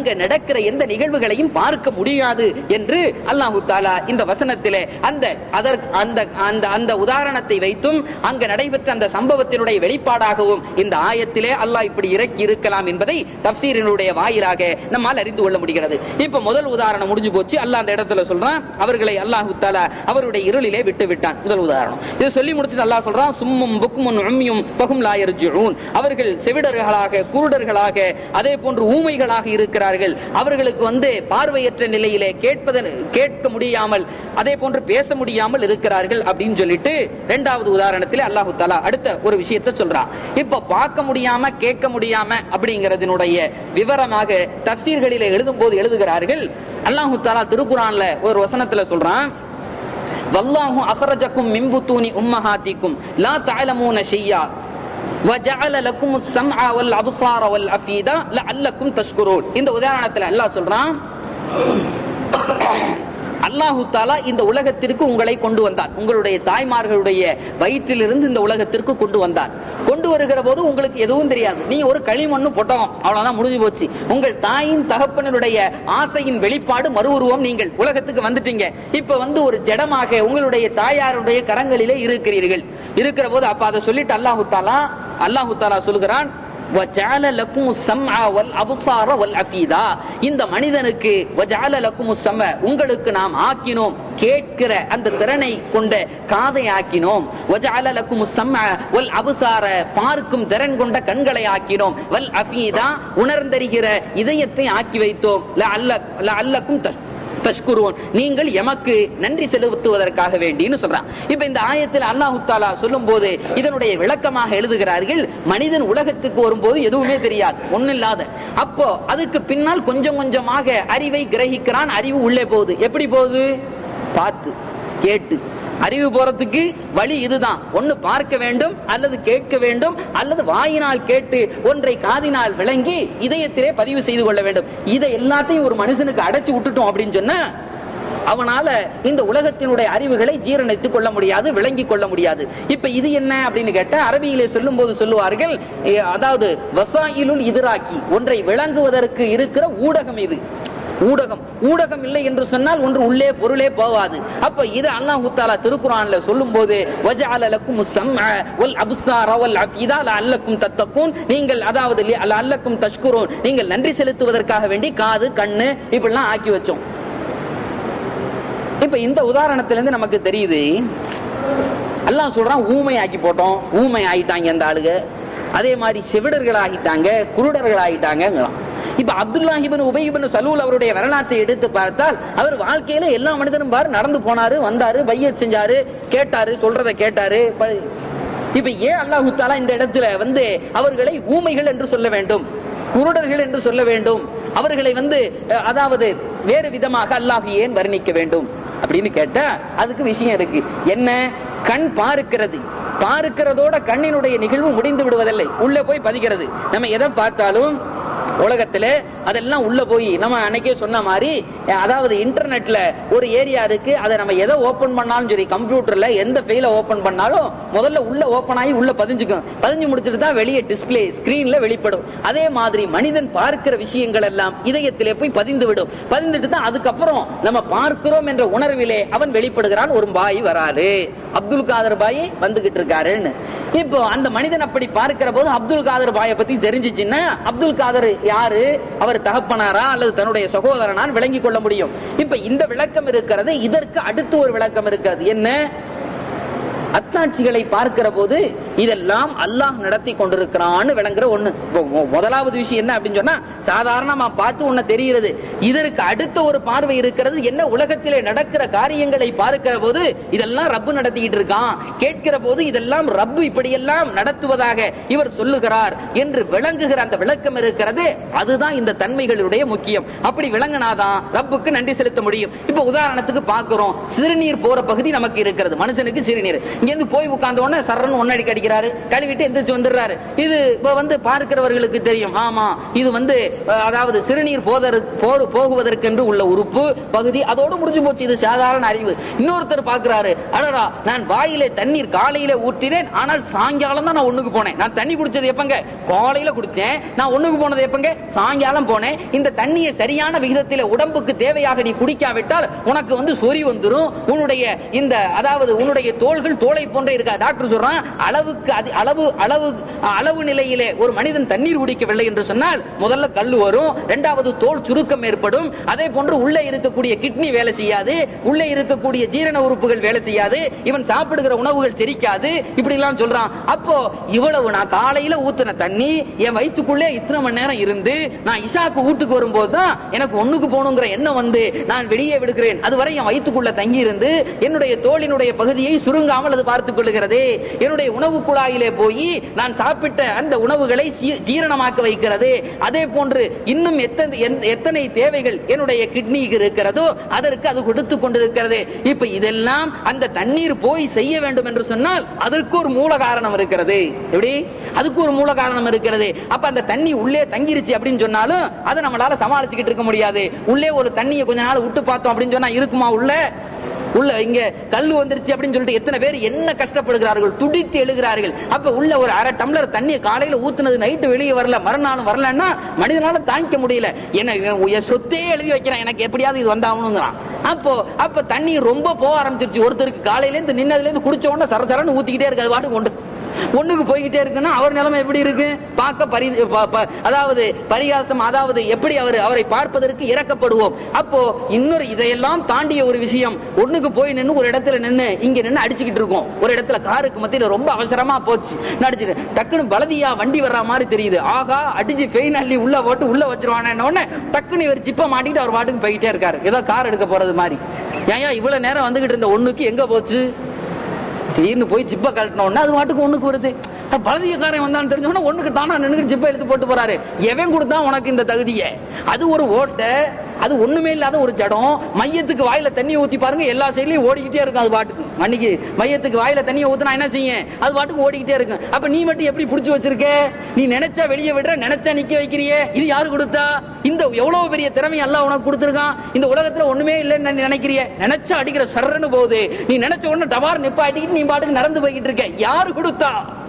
அங்க நடக்கிற எந்த நிகழ்வுகளையும் பார்க்க முடியாது என்று அல்லாஹு தாலா இந்த வசனத்திலே அந்த அதற்கு அந்த அந்த அந்த உதாரணத்தை வைத்தும் அங்க நடைபெற்ற அந்த சம்பவத்தினுடைய வெளிப்பாடாகவும் இந்த ஆயத்திலே அல்லாஹ் இப்படி இறக்கி இருக்கலாம் என்பதை தப்சீரினுடைய வாயிலாக நம்மால் அறிந்து கொள்ள முடிகிறது இப்ப முதல் உதாரணம் முடிஞ்சு போச்சு அல்லாஹ் அந்த இடத்துல சொல்றான் அவர்களை அல்லாஹு தாலா அவருடைய இருளிலே விட்டு விட்டான் முதல் உதாரணம் இது சொல்லி முடிச்சுட்டு அல்லாஹ் சொல்றான் சும்மும் புக்முன் உம்மியும் பகும் லாயர்ஜுன் அவர்கள் செவிடர்களாக குருடர்களாக அதே போன்று ஊமைகளாக இருக்கிறார்கள் அவர்களுக்கு வந்து பார்வையற்ற நிலையிலே கேட்பதன் கேட்க முடியாமல் அதே போன்று பேச முடியாமல் இருக்கிறார்கள் அப்படின்னு சொல்லிட்டு இரண்டாவது உதாரணத்தில் அல்லாஹு தாலா அடுத்த ஒரு விஷயத்தை சொல்றான் இப்ப பார்க்க முடியாம கேட்க முடியாம அப்படிங்கறதனுடைய விவரமாக தப்சீர்களிலே எழுதும் போது எழுதுகிறார்கள் அல்லாஹு தாலா திருக்குறான்ல ஒரு வசனத்துல சொல்றான் வல்லாஹு அஹ்ரஜக்கும் மின் புத்தூனி உம்மஹாத்திக்கும் லா தஅலமூன ஷையா وجعل لكم السمع والابصار والافئده لعلكم تشكرون இந்த உதாரணத்துல அல்லாஹ் சொல்றான் அல்லாஹு தாலா இந்த உலகத்திற்கு உங்களை கொண்டு வந்தார் உங்களுடைய தாய்மார்களுடைய வயிற்றிலிருந்து இந்த உலகத்திற்கு கொண்டு வந்தார் கொண்டு வருகிற போது உங்களுக்கு எதுவும் தெரியாது நீங்க ஒரு களிமண்ணு பொட்டகம் அவ்வளவுதான் முடிஞ்சு போச்சு உங்கள் தாயின் தகப்பனுடைய ஆசையின் வெளிப்பாடு மறு உருவம் நீங்கள் உலகத்துக்கு வந்துட்டீங்க இப்ப வந்து ஒரு ஜடமாக உங்களுடைய தாயாருடைய கரங்களிலே இருக்கிறீர்கள் இருக்கிற போது அப்ப அதை சொல்லிட்டு அல்லாஹு தாலா அல்லாஹு தாலா சொல்கிறான் وَجَعَلَ لَكُمُ السَّمْعَ وَالْأَبْصَارَ وَالْأَفْئِدَةَ இந்த மனிதனுக்கு وَجَعَلَ لَكُمُ السَّمْعَ உங்களுக்கு நாம் ஆக்கினோம் கேட்கிற அந்த திறனை கொண்ட காதை ஆக்கினோம் وَجَعَلَ لَكُمُ السَّمْعَ وَالْأَبْصَارَ பார்க்கும் திறன் கொண்ட கண்களை ஆக்கினோம் வல் அஃபீதா உணர்ந்தறிகிற இதயத்தை ஆக்கி வைத்தோம் லஅல்ல லஅல்லக்கும் தஷ் தஷ்குருவோன் நீங்கள் எமக்கு நன்றி செலுத்துவதற்காக வேண்டின்னு சொல்றான் இப்ப இந்த ஆயத்தில் அல்லாஹு தாலா சொல்லும் போது இதனுடைய விளக்கமாக எழுதுகிறார்கள் மனிதன் உலகத்துக்கு வரும்போது எதுவுமே தெரியாது ஒண்ணு இல்லாத அப்போ அதுக்கு பின்னால் கொஞ்சம் கொஞ்சமாக அறிவை கிரகிக்கிறான் அறிவு உள்ளே போகுது எப்படி போகுது பார்த்து கேட்டு அறிவு போறதுக்கு வழி இதுதான் ஒன்னு பார்க்க வேண்டும் அல்லது கேட்க வேண்டும் அல்லது வாயினால் கேட்டு ஒன்றை காதினால் விளங்கி இதயத்திலே பதிவு செய்து கொள்ள வேண்டும் இதை எல்லாத்தையும் ஒரு மனுஷனுக்கு அடைச்சு விட்டுட்டோம் அப்படின்னு சொன்னா அவனால இந்த உலகத்தினுடைய அறிவுகளை ஜீரணித்துக் கொள்ள முடியாது விளங்கிக் கொள்ள முடியாது இப்ப இது என்ன அப்படின்னு கேட்டா அரபியிலே சொல்லும் போது சொல்லுவார்கள் எ, அதாவது வசாயிலுள் எதிராக்கி ஒன்றை விளங்குவதற்கு இருக்கிற ஊடகம் இது ஊடகம் ஊடகம் இல்லை என்று சொன்னால் ஒன்று உள்ளே பொருளே போகாது அப்ப இது அல்லாஹ் தாலா திருக்குறான்ல சொல்லும் போது வஜஅல லக்கும் ஸம்அ வல் அப்சார வல் அஃபிதா லஅல்லக்கும் தத்தகூன் நீங்கள் அதாவது லி- லஅல்லக்கும் தஷ்குரூன் நீங்கள் நன்றி செலுத்துவதற்காக வேண்டி காது கண்ணு இப்படிலாம் ஆக்கி வச்சோம் இப்ப இந்த உதாரணத்திலிருந்து நமக்கு தெரியுது அல்லாஹ் சொல்றான் ஊமை ஆக்கி போட்டோம் ஊமை ஆயிட்டாங்க அந்த ஆளுக அதே மாதிரி செவிடர்கள் ஆகிட்டாங்க குருடர்கள் ஆகிட்டாங்கங்களாம் இப்ப அப்துல்லாஹிபின் உபயிபின் சலூல் அவருடைய வரலாற்றை எடுத்து பார்த்தால் அவர் வாழ்க்கையில எல்லா மனிதனும் பாரு நடந்து போனாரு வந்தாரு பையத் செஞ்சாரு கேட்டாரு சொல்றதை கேட்டாரு ப- இப்ப ஏன் அல்லாஹு தாலா இந்த இடத்துல வந்து அவர்களை ஊமைகள் என்று சொல்ல வேண்டும் குருடர்கள் என்று சொல்ல வேண்டும் அவர்களை வந்து அஹ், அதாவது வேறு விதமாக அல்லாஹ் ஏன் வர்ணிக்க வேண்டும் அப்படின்னு கேட்டா அதுக்கு விஷயம் இருக்கு என்ன கண் பார்க்கிறது பார்க்கிறதோட கண்ணினுடைய நிகழ்வு முடிந்து விடுவதில்லை உள்ள போய் பதிக்கிறது நம்ம எதை பார்த்தாலும் உலகத்துல அதெல்லாம் உள்ள போய் நம்ம அன்னைக்கே சொன்ன மாதிரி அஹ், அதாவது இன்டர்நெட்ல ஒரு ஏரியா இருக்கு அதை நம்ம எதை ஓபன் பண்ணாலும் சரி கம்ப்யூட்டர்ல எந்த ஃபைல ஓபன் பண்ணாலும் முதல்ல உள்ள ஓபன் ஆகி உள்ள பதிஞ்சுக்கும் பதிஞ்சு முடிச்சுட்டு தான் வெளியே டிஸ்ப்ளே ஸ்கிரீன்ல வெளிப்படும் அதே மாதிரி மனிதன் பார்க்கிற விஷயங்கள் எல்லாம் இதயத்திலே போய் பதிந்து விடும் பதிந்துட்டு தான் அதுக்கப்புறம் நம்ம பார்க்கிறோம் என்ற உணர்விலே அவன் வெளிப்படுகிறான் ஒரு பாய் வராரு அப்துல் காதர் பாய் வந்துகிட்டு இருக்காருன்னு இப்போ அந்த மனிதன் அப்படி பார்க்கிற போது அப்துல் காதர் பாயை பத்தி தெரிஞ்சிச்சுன்னா அப்துல் காதர் யாரு அவர் தகப்பனாரா அல்லது தன்னுடைய சகோதரனான் விளங்கிக் கொள்ள முடியும் இப்ப இந்த விளக்கம் இருக்கிறது இதற்கு அடுத்து ஒரு விளக்கம் இருக்கிறது என்ன அத்தாட்சிகளை பார்க்கிற போது இதெல்லாம் அல்லாஹ் நடத்தி கொண்டிருக்கிறான்னு விளங்குற ஒண்ணு இப்போ மொ- முதலாவது விஷயம் என்ன அப்படின்னு சொன்னா சாதாரணமா பார்த்து ஒண்ணு தெரிகிறது இதற்கு அடுத்த ஒரு பார்வை இருக்கிறது என்ன உலகத்திலே நடக்கிற காரியங்களை பார்க்கிற போது இதெல்லாம் ரப்பு நடத்திக்கிட்டு இருக்கான் கேட்கிற போது இதெல்லாம் ரப்பு இப்படியெல்லாம் நடத்துவதாக இவர் சொல்லுகிறார் என்று விளங்குகிற அந்த விளக்கம் இருக்கிறது அதுதான் இந்த தன்மைகளுடைய முக்கியம் அப்படி விளங்கினாதான் ரப்புக்கு நன்றி செலுத்த முடியும் இப்ப உதாரணத்துக்கு பார்க்கிறோம் சிறுநீர் போற பகுதி நமக்கு இருக்கிறது மனுஷனுக்கு சிறுநீர் இங்க இருந்து போய் உட்கார்ந்த உடனே சரன்னு ஒன்னடிக்கு அடிக்கிறாரு கழுவிட்டு எந்திரிச்சு வந்துடுறாரு இது இப்ப வந்து பார்க்கிறவர்களுக்கு தெரியும் ஆமா இது வந்து அஹ், அதாவது சிறுநீர் போதற்கு போ- போகுவதற்கென்று உள்ள உறுப்பு பகுதி அதோடு முடிஞ்சு போச்சு இது சாதாரண அறிவு இன்னொருத்தர் பார்க்கிறாரு அடடா நான் வாயிலே தண்ணீர் காலையில ஊற்றினேன் ஆனால் சாயங்காலம் தான் நான் ஒண்ணுக்கு போனேன் நான் தண்ணி குடிச்சது எப்பங்க காலையில குடிச்சேன் நான் ஒண்ணுக்கு போனது எப்பங்க சாயங்காலம் போனேன் இந்த தண்ணியை சரியான விகிதத்தில் உடம்புக்கு தேவையாக நீ குடிக்காவிட்டால் உனக்கு வந்து சொறி வந்துரும் உன்னுடைய இந்த அதாவது உன்னுடைய தோள்கள் தோலை போன்றே இருக்கா டாக்டர் சொல்றான் அளவுக்கு அதி- அளவு அளவு அளவு நிலையிலே ஒரு மனிதன் தண்ணீர் குடிக்கவில்லை என்று சொன்னால் முதல்ல கல்லு வரும் இரண்டாவது தோல் சுருக்கம் ஏற்படும் அதே போன்று உள்ளே இருக்கக்கூடிய கிட்னி வேலை செய்யாது உள்ளே இருக்கக்கூடிய ஜீரண உறுப்புகள் வேலை செய்யாது இவன் சாப்பிடுகிற உணவுகள் செரிக்காது இப்படி எல்லாம் சொல்றான் அப்போ இவ்வளவு நான் காலையில ஊத்துன தண்ணி என் வயிற்றுக்குள்ளே இத்தனை மணி நேரம் இருந்து நான் இஷாக்கு வீட்டுக்கு வரும்போது தான் எனக்கு ஒண்ணுக்கு போகணுங்கிற எண்ணம் வந்து நான் வெளியே விடுகிறேன் அதுவரை என் வயிற்றுக்குள்ள தங்கி இருந்து என்னுடைய தோளினுடைய பகுதியை சுருங்காமல் அது பார்த்துக் கொள்கிறது என்னுடைய உணவு குழாயிலே போய் நான் சாப்பிட்ட அந்த உணவுகளை சீ- ஜீரணமாக்க வைக்கிறது அதே போன்று இன்னும் எத்தனை எந்த- எத்தனை தேவைகள் என்னுடைய கிட்னிக்கு இருக்கிறதோ அதற்கு அது கொடுத்து கொண்டிருக்கிறது இப்ப இதெல்லாம் அந்த தண்ணீர் போய் செய்ய வேண்டும் என்று சொன்னால் அதற்கு ஒரு மூல காரணம் இருக்கிறது எப்படி அதுக்கு ஒரு மூல காரணம் இருக்கிறது அப்ப அந்த தண்ணி உள்ளே தங்கிருச்சு அப்படின்னு சொன்னாலும் அதை நம்மளால சமாளிச்சுக்கிட்டு இருக்க முடியாது உள்ளே ஒரு தண்ணியை கொஞ்ச நாள் விட்டு பார்த்தோம் அப்படின்னு சொன்னா இருக்குமா உள்ள உள்ள இங்க கல் வந்துருச்சு அப்படின்னு சொல்லிட்டு எத்தனை பேர் என்ன கஷ்டப்படுகிறார்கள் துடித்து எழுகிறார்கள் அப்ப உள்ள ஒரு அரை டம்ளர் தண்ணி காலையில ஊத்துனது நைட்டு வெளியே வரல மறுநாளும் வரலன்னா மனிதனால தாங்கிக்க முடியல என்ன இவன் என் சொத்தே எழுதி வைக்கிறான் எனக்கு எப்படியாவது இது வந்தாகணுங்கிறான் அப்போ அப்ப தண்ணி ரொம்ப போக ஆரம்பிச்சிருச்சு ஒருத்தருக்கு காலையில இருந்து நின்னதுல இருந்து குடிச்ச உடனே சர சரன்னு ஊத்திக்கிட்டே இருக்கு அது பாட்டுக்கு கொண்டு ஒண்ணுக்கு போய்கிட்டே இருக்குன்னா அவர் நிலைமை எப்படி இருக்கு பார்க்க பரி ப- ப- அதாவது பரிகாசம் அதாவது எப்படி அவர் அவரை பார்ப்பதற்கு இறக்கப்படுவோம் அப்போ இன்னொரு இதையெல்லாம் தாண்டிய ஒரு விஷயம் ஒண்ணுக்கு போய் நின்னு ஒரு இடத்துல நின்னு இங்க நின்னு அடிச்சுக்கிட்டு இருக்கோம் ஒரு இடத்துல காருக்கு மத்தியில ரொம்ப அவசரமா போச்சு நடிச்சுட்டு டக்குன்னு பலதியா வண்டி வர்ற மாதிரி தெரியுது ஆகா அடிச்சு ஃபெயின் அள்ளி உள்ள போட்டு உள்ள வச்சிருவானே உடனே டக்குன்னு இவர் சிப்ப மாட்டிட்டு அவர் பாட்டுக்கு போய்கிட்டே இருக்காரு ஏதோ கார் எடுக்க போறது மாதிரி ஏன் இவ்வளவு நேரம் வந்துகிட்டு இருந்த ஒண்ணுக்கு எங்க போச்சு திடீர்னு போய் ஜிப்ப கழட்டின உடனே அது பாட்டுக்கு ஒண்ணுக்கு வருது பலதியக்காரன் வந்தான்னு தெரிஞ்ச உடனே ஒண்ணுக்கு தானா நின்று ஜிப்ப எடுத்து போட்டு போறாரு எவன் கொடுத்தா உனக்கு இந்த தகுதியை அது ஒரு ஓட்டை அது ஒண்ணுமே இல்லாத ஒரு ஜடம் மையத்துக்கு வாயில தண்ணி ஊத்தி பாருங்க எல்லா சைட்லயும் ஓடிக்கிட்டே இருக்கும் அது பாட்டுக்கு மண்ணிக்கு மையத்துக்கு வாயில தண்ணியை ஊத்துனா என்ன செய்யும் அது பாட்டுக்கு ஓடிக்கிட்டே இருக்கும் அப்ப நீ மட்டும் எப்படி புடிச்சு வச்சிருக்க நீ நினைச்சா வெளியே விடுற நினைச்சா நிக்க வைக்கிறியே இது யாரு கொடுத்தா இந்த எவ்வளவு பெரிய திறமை எல்லாம் உனக்கு கொடுத்திருக்கான் இந்த உலகத்துல ஒண்ணுமே இல்லைன்னு நீ நினைக்கிறிய நினைச்சா அடிக்கிற சர்றன்னு போகுது நீ நினைச்ச உடனே டபார் நிப்பாட்டிக்கிட்டு நீ பாட்டுக்கு நடந்து போய்கிட்டு இருக்க யாரு கொடுத்தா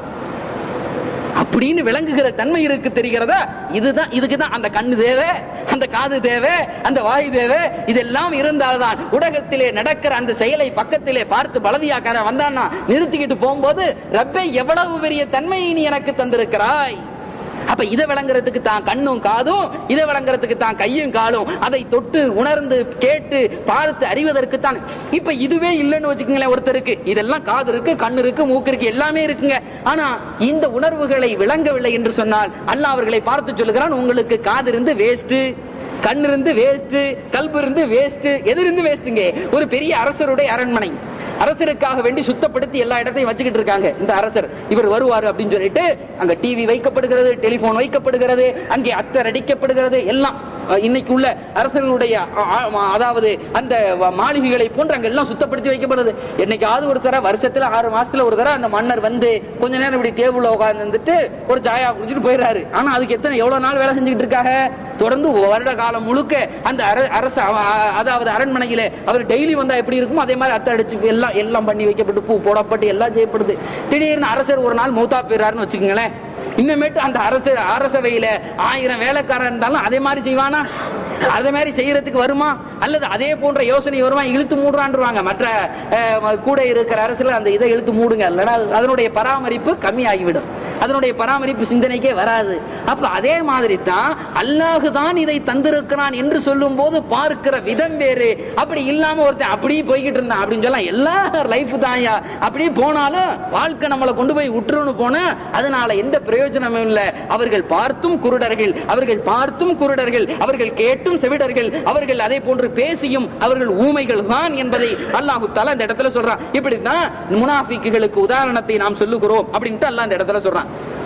அப்படின்னு விளங்குகிற தன்மை இருக்கு தெரிகிறதா இதுதான் இதுக்கு தான் அந்த கண்ணு தேவை அந்த காது தேவை அந்த வாய் தேவை இதெல்லாம் இருந்தால்தான் உலகத்திலே நடக்கிற அந்த செயலை பக்கத்திலே பார்த்து பலதியாக்கார வந்தான்னா நிறுத்திக்கிட்டு போகும்போது ரப்பே எவ்வளவு பெரிய தன்மையை நீ எனக்கு தந்திருக்கிறாய் அப்ப இதை விளங்குறதுக்கு தான் கண்ணும் காதும் இதை விளங்குறதுக்கு தான் கையும் காலும் அதை தொட்டு உணர்ந்து கேட்டு பார்த்து அறிவதற்கு தான் இப்ப இதுவே இல்லைன்னு வச்சுக்கோங்களேன் ஒருத்தருக்கு இதெல்லாம் காது இருக்கு கண்ணு இருக்கு மூக்கு இருக்கு எல்லாமே இருக்குங்க ஆனா இந்த உணர்வுகளை விளங்கவில்லை என்று சொன்னால் அல்லாஹ் அவர்களை பார்த்து சொல்லுகிறான் உங்களுக்கு காது இருந்து வேஸ்ட் கண் இருந்து வேஸ்ட் கல்பு இருந்து வேஸ்ட் எது இருந்து வேஸ்ட்டுங்க ஒரு பெரிய அரசருடைய அரண்மனை அரசருக்காக வேண்டி சுத்தப்படுத்தி எல்லா இடத்தையும் வச்சுக்கிட்டு இருக்காங்க இந்த அரசர் இவர் வருவாரு அப்படின்னு சொல்லிட்டு அங்க டிவி வைக்கப்படுகிறது டெலிபோன் வைக்கப்படுகிறது அங்கே அத்தர் அடிக்கப்படுகிறது எல்லாம் அஹ், இன்னைக்கு உள்ள அரசர்களுடைய அ- அ- அதாவது அந்த வ- மாளிகைகளை போன்று அங்க எல்லாம் சுத்தப்படுத்தி வைக்கப்படுது என்னைக்காவது ஒரு தர வருஷத்துல ஆறு மாசத்துல ஒரு தர அந்த மன்னர் வந்து கொஞ்ச நேரம் இப்படி டேபிள்ல உட்கார்ந்து இருந்துட்டு ஒரு சாயா குடிச்சிட்டு போயிடுறாரு ஆனா அதுக்கு எத்தனை எவ்வளவு நாள் வேலை செஞ்சுக்கிட்டு இருக்காங்க தொடர்ந்து வருட காலம் முழுக்க அந்த அர- அரசு அவ- அ- அதாவது அரண்மனையில அவர் டெய்லி வந்தா எப்படி இருக்குமோ அதே மாதிரி அத்தை அடிச்சு எல்லாம் எல்லாம் பண்ணி வைக்கப்பட்டு பூ போடப்பட்டு எல்லாம் செய்யப்படுது திடீர்னு அரசர் ஒரு நாள் மௌத்தா போயிறாருன்னு வச்சுக்கோங்களேன் இன்னமேட்டு அந்த அரசு அரசவையில ஆயிரம் வேலைக்காரன் இருந்தாலும் அதே மாதிரி செய்வானா அதே மாதிரி செய்யறதுக்கு வருமா அல்லது அதே போன்ற யோசனை வருமா இழுத்து மூடுறான்றாங்க மற்ற அஹ், கூட இருக்கிற அரசுல அந்த இதை இழுத்து மூடுங்க இல்லைன்னா அதனுடைய பராமரிப்பு கம்மியாகிவிடும் அதனுடைய பராமரிப்பு சிந்தனைக்கே வராது அப்ப அதே மாதிரி தான் அல்லாஹு தான் இதை தந்திருக்கிறான் என்று சொல்லும் போது பார்க்கிற விதம் வேறு அப்படி இல்லாம ஒருத்தன் அப்படியே போய்கிட்டு இருந்தான் அப்படின்னு சொல்லலாம் எல்லா லைஃப் தான்யா அப்படியே போனாலும் வாழ்க்கை நம்மளை கொண்டு போய் விட்டுருன்னு போனா அதனால எந்த பிரயோஜனமும் இல்ல அவர்கள் பார்த்தும் குருடர்கள் அவர்கள் பார்த்தும் குருடர்கள் அவர்கள் கேட்டும் செவிடர்கள் அவர்கள் அதே போன்று பேசியும் அவர்கள் ஊமைகள் தான் என்பதை அல்லாஹு தாலா இந்த இடத்துல சொல்றான் இப்படித்தான் முனாஃபிக்குகளுக்கு உதாரணத்தை நாம் சொல்லுகிறோம் அப்படின்ட்டு அல்லாஹ் இந்த இடத்துல சொல்றான்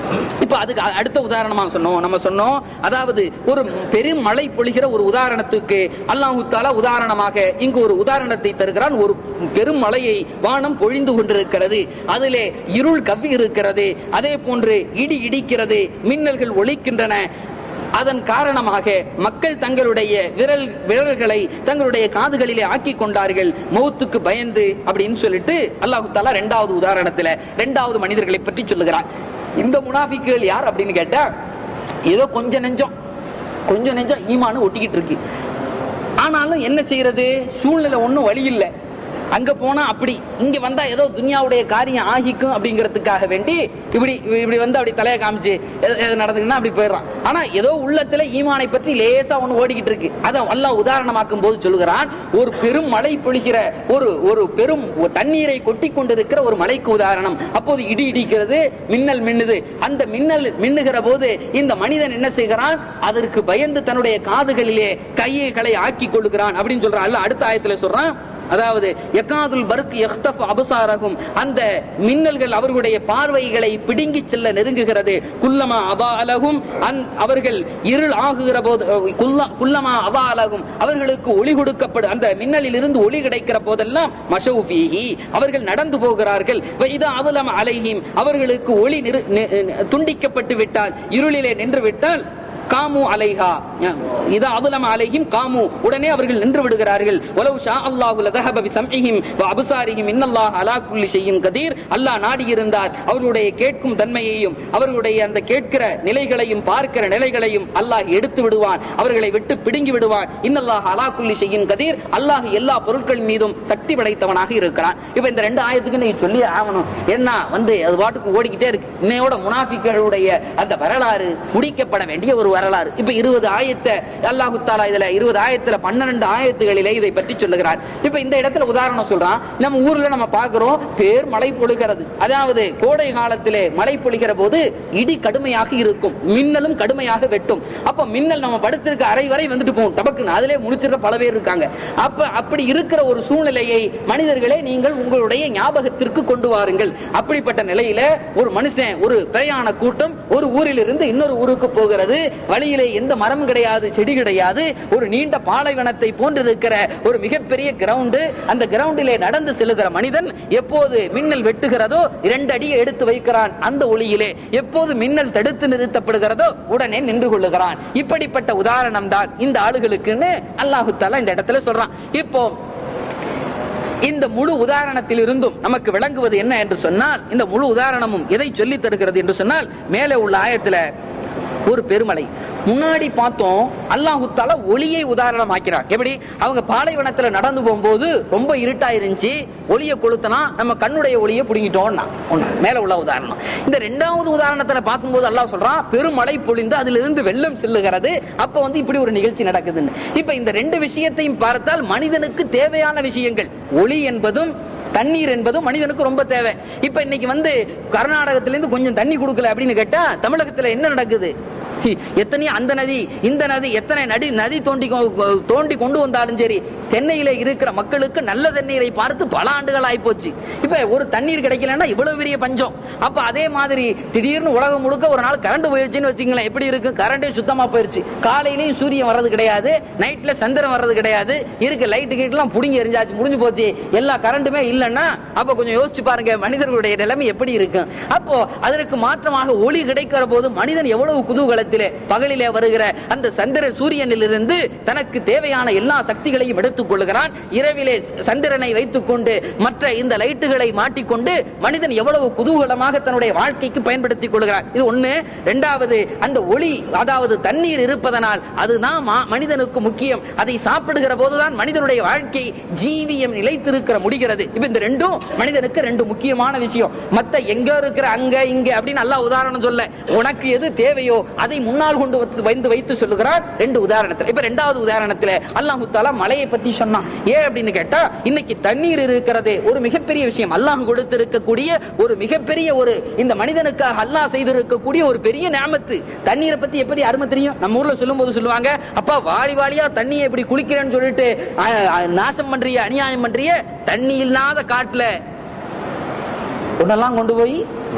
இப்ப அதுக்கு அ- அடுத்த உதாரணமா சொன்னோம் நம்ம சொன்னோம் அதாவது ஒரு பெரும் மழை பொழிகிற ஒரு உதாரணத்துக்கு அல்லாஹு தாலா உதாரணமாக இங்கு ஒரு உதாரணத்தை தருகிறான் ஒரு பெரும் மழையை வானம் பொழிந்து கொண்டிருக்கிறது அதிலே இருள் கவ்வி இருக்கிறது அதே போன்று இடி இடிக்கிறது மின்னல்கள் ஒலிக்கின்றன அதன் காரணமாக மக்கள் தங்களுடைய விரல் விரல்களை தங்களுடைய காதுகளிலே ஆக்கி கொண்டார்கள் மௌத்துக்கு பயந்து அப்படின்னு சொல்லிட்டு அல்லாஹு தாலா இரண்டாவது உதாரணத்துல இரண்டாவது மனிதர்களை பற்றி சொல்லுகிறார் இந்த முனாபிக்குகள் யார் அப்படின்னு கேட்டா ஏதோ கொஞ்ச நெஞ்சம் கொஞ்ச நெஞ்சம் ஈமானு ஒட்டிக்கிட்டு இருக்கு ஆனாலும் என்ன செய்யறது சூழ்நிலை ஒண்ணும் வழி இல்லை அங்க போனா அப்படி இங்க வந்தா ஏதோ துனியாவுடைய காரியம் ஆகிக்கும் அப்படிங்கிறதுக்காக வேண்டி இப்படி இப்படி வந்து அப்படி தலைய காமிச்சு எது எது நடந்துக்குன்னா அப்படி போயிடுறான் ஆனா ஏதோ உள்ளத்துல ஈமானை பற்றி லேசா ஒண்ணு ஓடிக்கிட்டு இருக்கு அதை அல்லாஹ் உதாரணமாக்கும் போது சொல்லுகிறான் ஒரு பெரும் மழை பொழிகிற ஒரு ஒரு பெரும் ஒரு தண்ணீரை கொட்டி கொண்டிருக்கிற ஒரு மலைக்கு உதாரணம் அப்போது இடி இடிக்கிறது மின்னல் மின்னுது அந்த மின்னல் மின்னுகிற போது இந்த மனிதன் என்ன செய்கிறான் அதற்கு பயந்து தன்னுடைய காதுகளிலே கைகளை ஆக்கி கொள்ளுகிறான் அப்படின்னு சொல்றான் அல்ல அடுத்த ஆயத்துல சொல்றான் அதாவது எக்காதுல் பருக்கு எஹ்தஃப் அபசாரகும் அந்த மின்னல்கள் அவர்களுடைய பார்வைகளை பிடுங்கி செல்ல நெருங்குகிறது குல்லமா அபா அலகும் அந் அவர்கள் இருள் ஆகுகிற போது அஹ், குல்ல- குல்லமா அபா அலகும் அவர்களுக்கு ஒளி கொடுக்கப்படும் அந்த மின்னலில் இருந்து ஒளி கிடைக்கிற போதெல்லாம் மஷௌபீஹி அவர்கள் நடந்து போகிறார்கள் இதா அவலம் அலைஹிம் அவர்களுக்கு ஒளி நிறு- நி- துண்டிக்கப்பட்டு விட்டால் இருளிலே நின்று விட்டால் காமு அலைஹா இதா அதுலம் அலைஹிம் காமு உடனே அவர்கள் நின்று விடுகிறார்கள் வலவு ஷா அல்லாஹு லதஹப பிசம்இஹிம் வ அப்சாரிஹிம் இன்னல்லாஹ் அலா குல்லி ஷைஇன் கதீர் அல்லாஹ் நாடி இருந்தார் அவர்களுடைய கேட்கும் தன்மையையும் அவர்களுடைய அந்த கேட்கிற நிலைகளையும் பார்க்கிற நிலைகளையும் அல்லாஹ் எடுத்து விடுவான் அவர்களை விட்டு பிடுங்கி விடுவான் இன்னல்லாஹ் அலா குல்லி ஷைஇன் கதீர் அல்லாஹ் எல்லா பொருட்கள் மீதும் சக்தி படைத்தவனாக இருக்கிறான் இப்ப இந்த ரெண்டு ஆயத்துக்கு நீ சொல்லி ஆகணும் என்ன வந்து அது பாட்டுக்கு ஓடிக்கிட்டே இருக்கு இன்னையோட முனாஃபிக்களுடைய அந்த வரலாறு முடிக்கப்பட வேண்டிய ஒரு வரலாறு இப்ப இருபது ஆயத்தை அல்லாஹு தாலா இதுல இருபது ஆயத்துல பன்னிரண்டு ஆயத்துகளிலே இதை பற்றி சொல்லுகிறார் இப்ப இந்த இடத்துல உதாரணம் சொல்றான் நம்ம ஊர்ல நம்ம பாக்குறோம் பேர் மழை பொழிகிறது அதாவது கோடை காலத்திலே மழை பொழிகிற போது இடி கடுமையாக இருக்கும் மின்னலும் கடுமையாக வெட்டும் அப்ப மின்னல் நம்ம படுத்திருக்க அறை வரை வந்துட்டு போகும் டபக்குன்னு அதிலே முடிச்சிருக்க பல பேர் இருக்காங்க அப்ப அப்படி இருக்கிற ஒரு சூழ்நிலையை மனிதர்களே நீங்கள் உங்களுடைய ஞாபகத்திற்கு கொண்டு வாருங்கள் அப்படிப்பட்ட நிலையில ஒரு மனுஷன் ஒரு பிரயாண கூட்டம் ஒரு ஊரில் இருந்து இன்னொரு ஊருக்கு போகிறது வழியிலே எந்த மரம் கிடையாது செடி கிடையாது ஒரு நீண்ட பாலைவனத்தை போன்று இருக்கிற ஒரு மிகப்பெரிய கிரவுண்டு அந்த கிரவுண்டிலே நடந்து செல்லுகிற மனிதன் எப்போது மின்னல் வெட்டுகிறதோ இரண்டு அடியை எடுத்து வைக்கிறான் அந்த ஒளியிலே எப்போது மின்னல் தடுத்து நிறுத்தப்படுகிறதோ உடனே நின்று கொள்ளுகிறான் இப்படிப்பட்ட உதாரணம் தான் இந்த ஆளுகளுக்குன்னு அல்லாஹு தாலா இந்த இடத்துல சொல்றான் இப்போ இந்த முழு உதாரணத்தில் இருந்தும் நமக்கு விளங்குவது என்ன என்று சொன்னால் இந்த முழு உதாரணமும் எதை சொல்லித் தருகிறது என்று சொன்னால் மேலே உள்ள ஆயத்துல ஒரு பெருமலை முன்னாடி பார்த்தோம் அல்லாஹு தாலா ஒளியை உதாரணமாக்கிறான் எப்படி அவங்க பாலைவனத்துல நடந்து போகும்போது ரொம்ப இருட்டா இருந்துச்சு ஒளியை கொளுத்தனா நம்ம கண்ணுடைய ஒளியை புடுங்கிட்டோம்னா ஒண்ணு மேல உள்ள உதாரணம் இந்த ரெண்டாவது உதாரணத்துல பார்க்கும்போது அல்லாஹ் சொல்றான் பெருமழை பொழிந்து அதிலிருந்து வெள்ளம் செல்லுகிறது அப்ப வந்து இப்படி ஒரு நிகழ்ச்சி நடக்குதுன்னு இப்ப இந்த ரெண்டு விஷயத்தையும் பார்த்தால் மனிதனுக்கு தேவையான விஷயங்கள் ஒளி என்பதும் தண்ணீர் என்பதும் மனிதனுக்கு ரொம்ப தேவை இப்ப இன்னைக்கு வந்து கர்நாடகத்துல இருந்து கொஞ்சம் தண்ணி கொடுக்கல அப்படின்னு கேட்டா தமிழகத்துல என்ன நடக்குது ஹி, எத்தனையோ அந்த நதி இந்த நதி எத்தனை நடி நதி தோண்டி கொ- தோண்டி கொண்டு வந்தாலும் சரி சென்னையில இருக்கிற மக்களுக்கு நல்ல தண்ணீரை பார்த்து பல ஆண்டுகள் ஆயிப்போச்சு இப்ப ஒரு தண்ணீர் கிடைக்கலன்னா இவ்வளவு பெரிய பஞ்சம் அப்ப அதே மாதிரி திடீர்னு உலகம் முழுக்க ஒரு நாள் கரண்ட் போயிருச்சுன்னு வச்சுங்களேன் எப்படி இருக்கு கரண்டே சுத்தமா போயிருச்சு காலையிலயும் சூரியன் வர்றது கிடையாது நைட்ல சந்திரன் வர்றது கிடையாது இருக்க லைட்டு கீட்டு எல்லாம் புடிங்கி எரிஞ்சாச்சு முடிஞ்சு போச்சு எல்லா கரண்ட்டுமே இல்லைன்னா அப்ப கொஞ்சம் யோசிச்சு பாருங்க மனிதர்களுடைய நிலைமை எப்படி இருக்கும் அப்போ அதற்கு மாற்றமாக ஒளி கிடைக்கிற போது மனிதன் எவ்வளவு குதூகலத்திலே பகலிலே வருகிற அந்த சந்திர சூரியனிலிருந்து தனக்கு தேவையான எல்லா சக்திகளையும் எடுத்துக் கொள்கிறான் இரவிலே சந்திரனை வைத்துக் கொண்டு மற்ற இந்த லைட்டுகளை மாட்டிக்கொண்டு மனிதன் எவ்வளவு குதூகலமாக தன்னுடைய வாழ்க்கைக்கு பயன்படுத்திக் கொள்கிறான் இது ஒண்ணு இரண்டாவது அந்த ஒளி அதாவது தண்ணீர் இருப்பதனால் அதுதான் மா- மனிதனுக்கு முக்கியம் அதை சாப்பிடுகிற போதுதான் மனிதனுடைய வாழ்க்கை ஜீவியம் நிலைத்திருக்கிற முடிகிறது இப்ப இந்த ரெண்டும் மனிதனுக்கு ரெண்டு முக்கியமான விஷயம் மத்த எங்க இருக்கிற அங்க இங்க அப்படின்னு நல்லா உதாரணம் சொல்ல உனக்கு எது தேவையோ அதை முன்னால் கொண்டு வந்து வைத்து வைத்து சொல்லுகிறார் ரெண்டு உதாரணத்துல இப்ப ரெண்டாவது உதாரணத்துல அல்லாஹு தாலா மலையை பற்றி சொன்னான் ஏன் அப்படின்னு கேட்டா இன்னைக்கு தண்ணீர் இருக்கிறதே ஒரு மிகப்பெரிய விஷயம் அல்லாஹ் கொடுத்திருக்கக்கூடிய ஒரு மிகப்பெரிய ஒரு இந்த மனிதனுக்காக அல்லாஹ் செய்திருக்கக்கூடிய ஒரு பெரிய நியமத்து தண்ணீரை பத்தி எப்படி அருமை தெரியும் நம்ம ஊர்ல சொல்லும்போது சொல்லுவாங்க அப்பா வாளி வாளியா தண்ணியை இப்படி குளிக்கிறேன்னு சொல்லிட்டு அஹ், அஹ், நாசம் பண்றிய அநியாயம் பண்றிய தண்ணி இல்லாத காட்டுல உன்னெல்லாம் கொண்டு போய்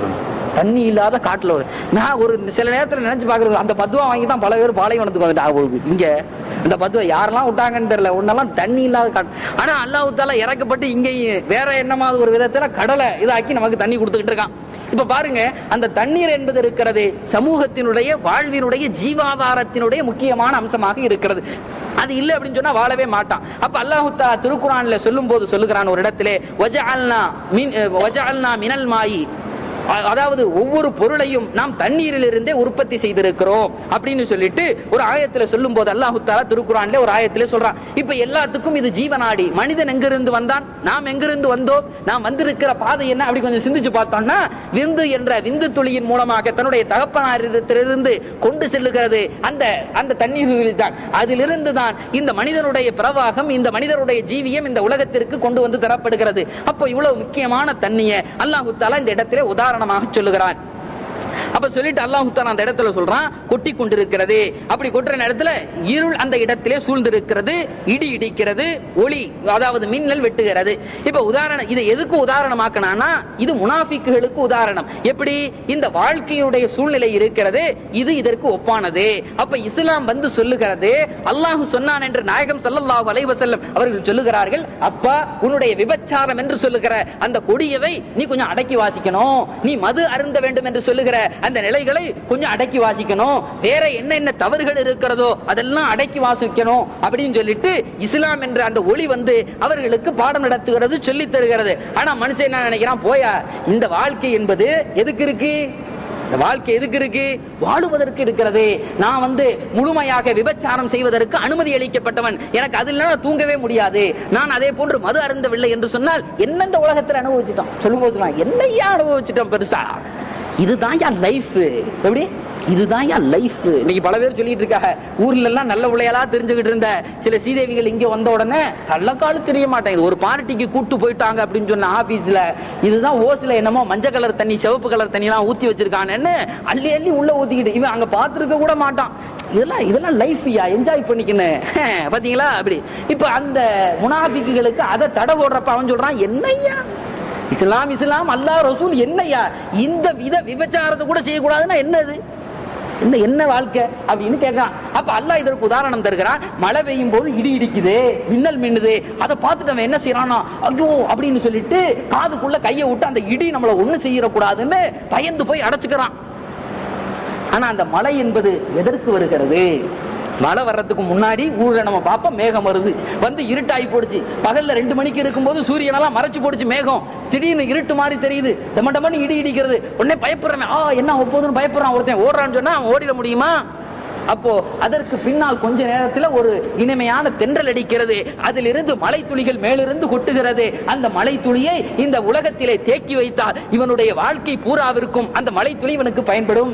தண்ணி இல்லாத காட்டுல ஒரு- நான் ஒரு சில நேரத்துல நினைச்சு பாக்குறது அந்த பத்துவா வாங்கி தான் பல பேர் பாலைவனத்துக்கு வந்துட்டாங்க இங்க இந்த பத்துவா யாரெல்லாம் விட்டாங்கன்னு தெரியல ஒன்னெல்லாம் தண்ணி இல்லாத காட்டு ஆனா அல்லாஹ் தாலா இறக்கப்பட்டு இங்கேயும் வேற என்னமாவது ஒரு விதத்துல கடலை இதாக்கி நமக்கு தண்ணி கொடுத்துக்கிட்டு இருக்கான் இப்ப பாருங்க அந்த தண்ணீர் என்பது இருக்கிறது சமூகத்தினுடைய வாழ்வினுடைய ஜீவாதாரத்தினுடைய முக்கியமான அம்சமாக இருக்கிறது அது இல்ல அப்படின்னு சொன்னா வாழவே மாட்டான் அப்ப அல்லாஹு தஆலா திருக்குறான்ல சொல்லும் போது சொல்லுகிறான் ஒரு இடத்திலே வஜஅல்னா மின் வஜஅல்னா மினல் மாயி அ- அதாவது ஒவ்வொரு பொருளையும் நாம் தண்ணீரிலிருந்தே உற்பத்தி செய்திருக்கிறோம் அப்படின்னு சொல்லிட்டு ஒரு ஆயத்துல சொல்லும் போது அல்லாஹு தாலா திருக்குறான்ல ஒரு ஆயத்துல சொல்றான் இப்ப எல்லாத்துக்கும் இது ஜீவனாடி மனிதன் எங்கிருந்து வந்தான் நாம் எங்கிருந்து வந்தோம் நாம் வந்திருக்கிற பாதை என்ன அப்படி கொஞ்சம் சிந்திச்சு பார்த்தோம்னா விந்து என்ற விந்து துளியின் மூலமாக தன்னுடைய தகப்பனாரிடத்திலிருந்து கொண்டு செல்லுகிறது அந்த அந்த தண்ணீர் தான் அதிலிருந்து தான் இந்த மனிதனுடைய பிரவாகம் இந்த மனிதனுடைய ஜீவியம் இந்த உலகத்திற்கு கொண்டு வந்து தரப்படுகிறது அப்போ இவ்வளவு முக்கியமான தண்ணியை அல்லாஹு தாலா இந்த இடத்திலே உதாரணமாக சொல்லுகிறான் அப்ப சொல்லிட்டு அல்லாஹு தாலா அந்த இடத்துல சொல்றான் கொட்டி கொண்டிருக்கிறது அப்படி கொட்டுற நேரத்துல இருள் அந்த இடத்திலே சூழ்ந்திருக்கிறது இடி இடிக்கிறது ஒளி அதாவது மின்னல் வெட்டுகிறது இப்ப உதாரணம் இதை எதுக்கு உதாரணமாக்கினா இது முனாஃபிக்குகளுக்கு உதாரணம் எப்படி இந்த வாழ்க்கையுடைய சூழ்நிலை இருக்கிறது இது இதற்கு ஒப்பானது அப்ப இஸ்லாம் வந்து சொல்லுகிறது அல்லாஹ் சொன்னான் என்று நாயகம் ஸல்லல்லாஹு அலைஹி வஸல்லம் அவர்கள் சொல்லுகிறார்கள் அப்பா உன்னுடைய விபச்சாரம் என்று சொல்லுகிற அந்த கொடியவை நீ கொஞ்சம் அடக்கி வாசிக்கணும் நீ மது அருந்த வேண்டும் என்று சொல்லுகிற அந்த நிலைகளை கொஞ்சம் அடக்கி வாசிக்கணும் வேற என்னென்ன தவறுகள் இருக்கிறதோ அதெல்லாம் அடக்கி வாசிக்கணும் அப்படின்னு சொல்லிட்டு இஸ்லாம் என்ற அந்த ஒளி வந்து அவர்களுக்கு பாடம் நடத்துகிறது சொல்லி தருகிறது ஆனா மனுஷன் என்ன நினைக்கிறான் போயா இந்த வாழ்க்கை என்பது எதுக்கு இருக்கு இந்த வாழ்க்கை எதுக்கு இருக்கு வாழுவதற்கு இருக்கிறது நான் வந்து முழுமையாக விபச்சாரம் செய்வதற்கு அனுமதி அளிக்கப்பட்டவன் எனக்கு அது இல்லைன்னா தூங்கவே முடியாது நான் அதே போன்று மது அருந்தவில்லை என்று சொன்னால் என்ன இந்த உலகத்தில் அனுபவிச்சிட்டோம் சொல்லும்போது சொல்லுவாங்க, என்னையா அனுபவிச்சிட்டோம் பெருசா இதுதான் யா லைஃப் எப்படி இதுதான் யா லைஃப் இன்னைக்கு பல பேர் சொல்லிட்டு இருக்காங்க ஊர்ல எல்லாம் நல்ல உளையலா தெரிஞ்சுக்கிட்டு இருந்த சில சீதேவிகள் இங்க வந்த உடனே கள்ளக்காலு தெரிய மாட்டேங்குது ஒரு பார்ட்டிக்கு கூட்டு போயிட்டாங்க அப்படின்னு சொன்ன ஆபீஸ்ல இதுதான் ஓசுல என்னமோ மஞ்சள் கலர் தண்ணி சிவப்பு கலர் தண்ணி எல்லாம் ஊத்தி வச்சிருக்கானேன்னு அள்ளி அள்ளி உள்ள ஊத்திக்கிட்டு இவன் அங்க பாத்துருக்க கூட மாட்டான் இதெல்லாம் இதெல்லாம் லைஃப்யா என்ஜாய் பண்ணிக்கணும் பாத்தீங்களா அப்படி இப்ப அந்த முனாபிக்குகளுக்கு அதை தடை போடுறப்ப அவன் சொல்றான் என்னய்யா இஸ்லாம் இஸ்லாம் அல்லாஹ் ரசூல் என்னய்யா இந்த வித விபச்சாரத்தை கூட செய்யக்கூடாதுன்னா என்னது என்ன என்ன வாழ்க்கை அப்படின்னு கேட்கறான் அப்ப அல்லாஹ் இதற்கு உதாரணம் தருகிறான் மழை பெய்யும் போது இடி இடிக்குது மின்னல் மின்னுது அதை பார்த்துட்டு அவன் என்ன செய்யறானா ஐயோ அப்படின்னு சொல்லிட்டு காதுக்குள்ள கையை விட்டு அந்த இடி நம்மள ஒண்ணு செய்யக்கூடாதுன்னு பயந்து போய் அடைச்சுக்கிறான் ஆனா அந்த மழை என்பது எதற்கு வருகிறது மழை வர்றதுக்கு முன்னாடி ஊர்ல நம்ம பார்ப்போம் மேகம் வருது வந்து இருட்டாகி போடுச்சு பகல்ல ரெண்டு மணிக்கு இருக்கும்போது சூரியனெல்லாம் மறைச்சு போடுச்சு மேகம் திடீர்னு இருட்டு மாதிரி தெரியுது டம டமன்னு இடி இடிக்கிறது உடனே பயப்படுறேன் ஆ என்ன போதுன்னு பயப்படுறான் ஒருத்தன் ஓடுறான்னு சொன்னா அவன் ஓடிட முடியுமா அப்போ அதற்கு பின்னால் கொஞ்ச நேரத்துல ஒரு இனிமையான தென்றல் அடிக்கிறது அதிலிருந்து மழை துளிகள் மேலிருந்து கொட்டுகிறது அந்த மழை துளியை இந்த உலகத்திலே தேக்கி வைத்தால் இவனுடைய வாழ்க்கை பூராவிற்கும் அந்த மழை துளி இவனுக்கு பயன்படும்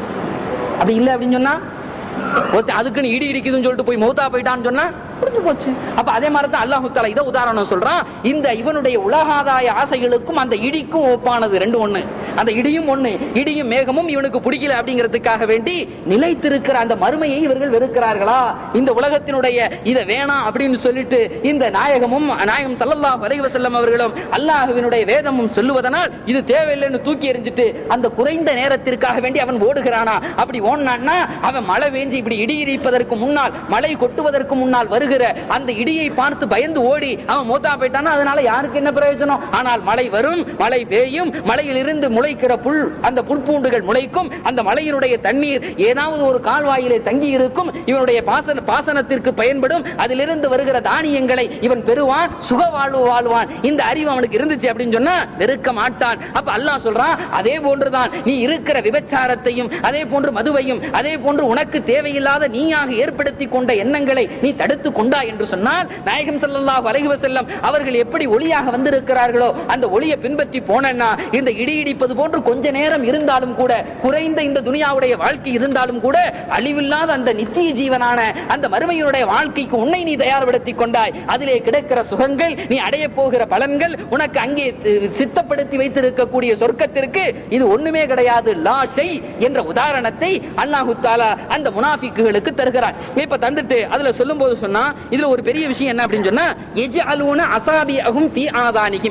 அப்படி இல்லை அப்படின்னு சொன்னா ஒருத்தன் அதுக்குன்னு இடி இடிக்குதுன்னு சொல்லிட்டு போய் மௌத்தா போயிட்டான்னு சொன்னா புரிஞ்சு போச்சு அப்ப அதே மாதிரி தான் அல்லாஹு தாலா இதை உதாரணம் சொல்றான் இந்த இவனுடைய உலகாதாய ஆசைகளுக்கும் அந்த இடிக்கும் ஒப்பானது ரெண்டு ஒண்ணு அந்த இடியும் ஒண்ணு இடியும் மேகமும் இவனுக்கு பிடிக்கல அப்படிங்கிறதுக்காக வேண்டி நிலைத்திருக்கிற அந்த மறுமையை இவர்கள் வெறுக்கிறார்களா இந்த உலகத்தினுடைய இதை வேணாம் அப்படின்னு சொல்லிட்டு இந்த நாயகமும் நாயகம் ஸல்லல்லாஹு அலைஹி வஸல்லம் அவர்களும் அல்லாஹ்வினுடைய வேதமும் சொல்லுவதனால் இது தேவையில்லைன்னு தூக்கி எறிஞ்சிட்டு அந்த குறைந்த நேரத்திற்காக வேண்டி அவன் ஓடுகிறானா அப்படி ஓடினான்னா அவன் மழை வேஞ்சி இப்படி இடி இடிப்பதற்கு முன்னால் மழை கொட்டுவதற்கு முன்னால் வருகிற அந்த இடியை பார்த்து பயந்து ஓடி அவன் மூத்தா போயிட்டானா அதனால யாருக்கு என்ன பிரயோஜனம் ஆனால் மழை வரும் மழை பெய்யும் மலையில் இருந்து முளைக்கிற புல் அந்த புற்பூண்டுகள் முளைக்கும் அந்த மலையினுடைய தண்ணீர் ஏதாவது ஒரு கால்வாயிலே தங்கி இருக்கும் இவனுடைய பாசன பாசனத்திற்கு பயன்படும் அதிலிருந்து வருகிற தானியங்களை இவன் பெறுவான் சுக வாழ்வு வாழ்வான் இந்த அறிவு அவனுக்கு இருந்துச்சு அப்படின்னு சொன்னா வெறுக்க மாட்டான் அப்ப அல்லாஹ் சொல்றான் அதே போன்றுதான் நீ இருக்கிற விபச்சாரத்தையும் அதே போன்று மதுவையும் அதே போன்று உனக்கு தேவையில்லாத நீயாக ஏற்படுத்தி கொண்ட எண்ணங்களை நீ தடுத்து கொண்டா என்று சொன்னால் நாயகம் ஸல்லல்லாஹு அலைஹி வஸல்லம் அவர்கள் எப்படி ஒளியாக வந்திருக்கிறார்களோ அந்த ஒளியை பின்பற்றி போனேன்னா இந்த இடி இடிப்பது போன்று கொஞ்ச நேரம் இருந்தாலும் கூட குறைந்த இந்த துனியாவுடைய வாழ்க்கை இருந்தாலும் கூட அழிவில்லாத அந்த நித்திய ஜீவனான அந்த மறுமையினுடைய வாழ்க்கைக்கு உன்னை நீ தயார்படுத்திக் கொண்டாய் அதிலே கிடைக்கிற சுகங்கள் நீ அடைய போகிற பலன்கள் உனக்கு அங்கே அஹ், சித்தப்படுத்தி வைத்திருக்கக்கூடிய சொர்க்கத்திற்கு இது ஒண்ணுமே கிடையாது லா ஷை என்ற உதாரணத்தை அல்லாஹு தாலா அந்த முனாஃபிக்குகளுக்கு தருகிறார் இப்ப தந்துட்டு அதுல சொல்லும்போது சொன்னா இதுல ஒரு பெரிய விஷயம் என்ன அப்படின்னு சொன்னா எஜ்அலூன அசாபியஹும் ஃபீ ஆதானிஹிம்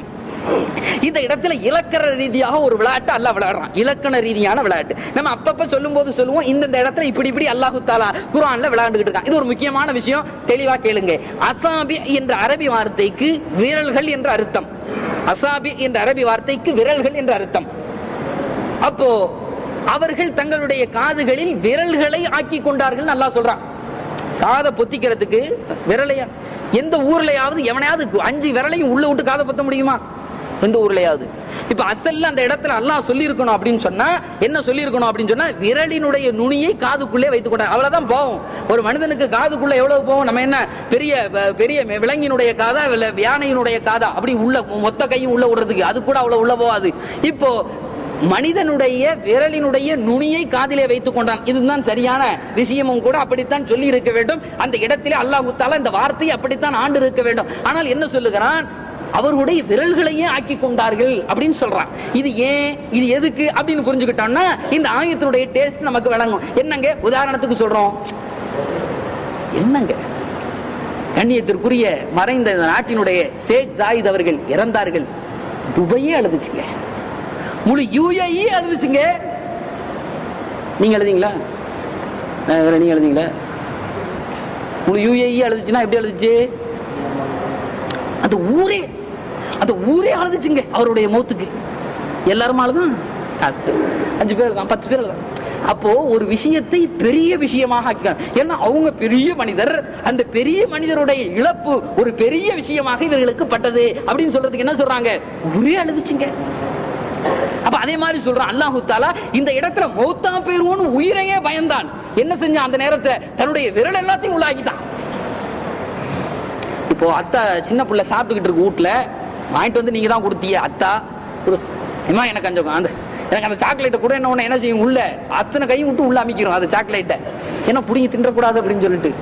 இந்த இடத்துல இலக்கண ரீதியாக ஒரு விளையாட்டு அல்லாஹ் விளையாடுறான் இலக்கண ரீதியான விளையாட்டு நம்ம அப்பப்ப சொல்லும் போது சொல்லுவோம் இந்த இந்த இடத்துல இப்படி இப்படி அல்லாஹு தாலா குர்ஆன்ல விளையாண்டுகிட்டு இருக்கான் இது ஒரு முக்கியமான விஷயம் தெளிவா கேளுங்க அசாபி என்ற அரபி வார்த்தைக்கு விரல்கள் என்ற அர்த்தம் அசாபி என்ற அரபி வார்த்தைக்கு விரல்கள் என்ற அர்த்தம் அப்போ அவர்கள் தங்களுடைய காதுகளில் விரல்களை ஆக்கி கொண்டார்கள் அல்லாஹ் சொல்றான் காதை பொத்திக்கிறதுக்கு விரலையா எந்த ஊர்லயாவது எவனையாவது அஞ்சு விரலையும் உள்ள விட்டு காதை பொத்த முடியுமா எந்த ஊர்லயாவது இப்ப அசல்ல அந்த இடத்துல அல்லாஹ் சொல்லி இருக்கணும் அப்படின்னு சொன்னா என்ன சொல்லி இருக்கணும் அப்படின்னு சொன்னா விரலினுடைய நுனியை காதுக்குள்ளே வைத்துக் கொண்டார் அவ்வளவுதான் போகும் ஒரு மனிதனுக்கு காதுக்குள்ள எவ்வளவு போகும் நம்ம என்ன பெரிய அஹ், பெரிய விலங்கினுடைய காதா இல்ல யானையினுடைய காதா அப்படி உள்ள மொத்த கையும் உள்ள விடுறதுக்கு அது கூட அவ்வளவு உள்ள போகாது இப்போ மனிதனுடைய விரலினுடைய நுனியை காதிலே வைத்துக் கொண்டான் இதுதான் சரியான விஷயமும் கூட அப்படித்தான் சொல்லி இருக்க வேண்டும் அந்த இடத்திலே அல்லாஹு தாலா இந்த வார்த்தையை அப்படித்தான் ஆண்டு இருக்க வேண்டும் ஆனால் என்ன சொல்லுகிறான் அவர்களுடைய விரல்களையே ஆக்கி கொண்டார்கள் அப்படின்னு சொல்றான் இது ஏன் இது எதுக்கு அப்படின்னு புரிஞ்சுக்கிட்டோம்னா இந்த ஆயத்தினுடைய டேஸ்ட் நமக்கு விளங்கும் என்னங்க உதாரணத்துக்கு சொல்றோம் என்னங்க கண்ணியத்திற்குரிய மறைந்த இந்த நாட்டினுடைய ஷேக் ஜாயித் அவர்கள் இறந்தார்கள் துபையே அழுதுச்சுங்க முழு யூஏஇ அழுதுச்சுங்க நீங்க எழுதிங்களா அஹ் வேற நீங்க எழுதிங்களா முழு யூஏஇ அழுதுச்சுன்னா எப்படி அழுதுச்சு அந்த ஊரே அந்த ஊரே அழுதுச்சுங்க அவருடைய மௌத்துக்கு எல்லாரும் அழுதும் அஞ்சு பேர் தான் பத்து பேர் தான் அப்போ ஒரு விஷயத்தை பெரிய விஷயமாக ஆக்கினார் ஏன்னா அவங்க பெரிய மனிதர் அந்த பெரிய மனிதருடைய இழப்பு ஒரு பெரிய விஷயமாக இவர்களுக்கு பட்டது அப்படின்னு சொல்றதுக்கு என்ன சொல்றாங்க ஊரே அழுதுச்சுங்க அப்ப அதே மாதிரி சொல்றான் அல்லாஹு தாலா இந்த இடத்துல மௌத்தா போயிருவோன்னு உயிரையே பயந்தான் என்ன செஞ்சான் அந்த நேரத்துல தன்னுடைய விரல் எல்லாத்தையும் உள்ளாக்கிட்டான் இப்போ அத்தா சின்ன பிள்ளை சாப்பிட்டுக்கிட்டு இருக்கு வீட்டுல வாங்கிட்டு வந்து நீங்க தான் கொடுத்தீங்க அத்தா கொடு. அம்மா எனக்கு அந்த அந்த எனக்கு அந்த சாக்லேட்டை கூட என்ன ஒண்ணு என்ன செய்யும் உள்ள அத்தனை கையும் விட்டு உள்ள அமைக்கிறோம் அந்த சாக்லேட்டை ஏன்னா புடிங்கி தின்றக்கூடாது அப்படின்னு சொல்லிட்டு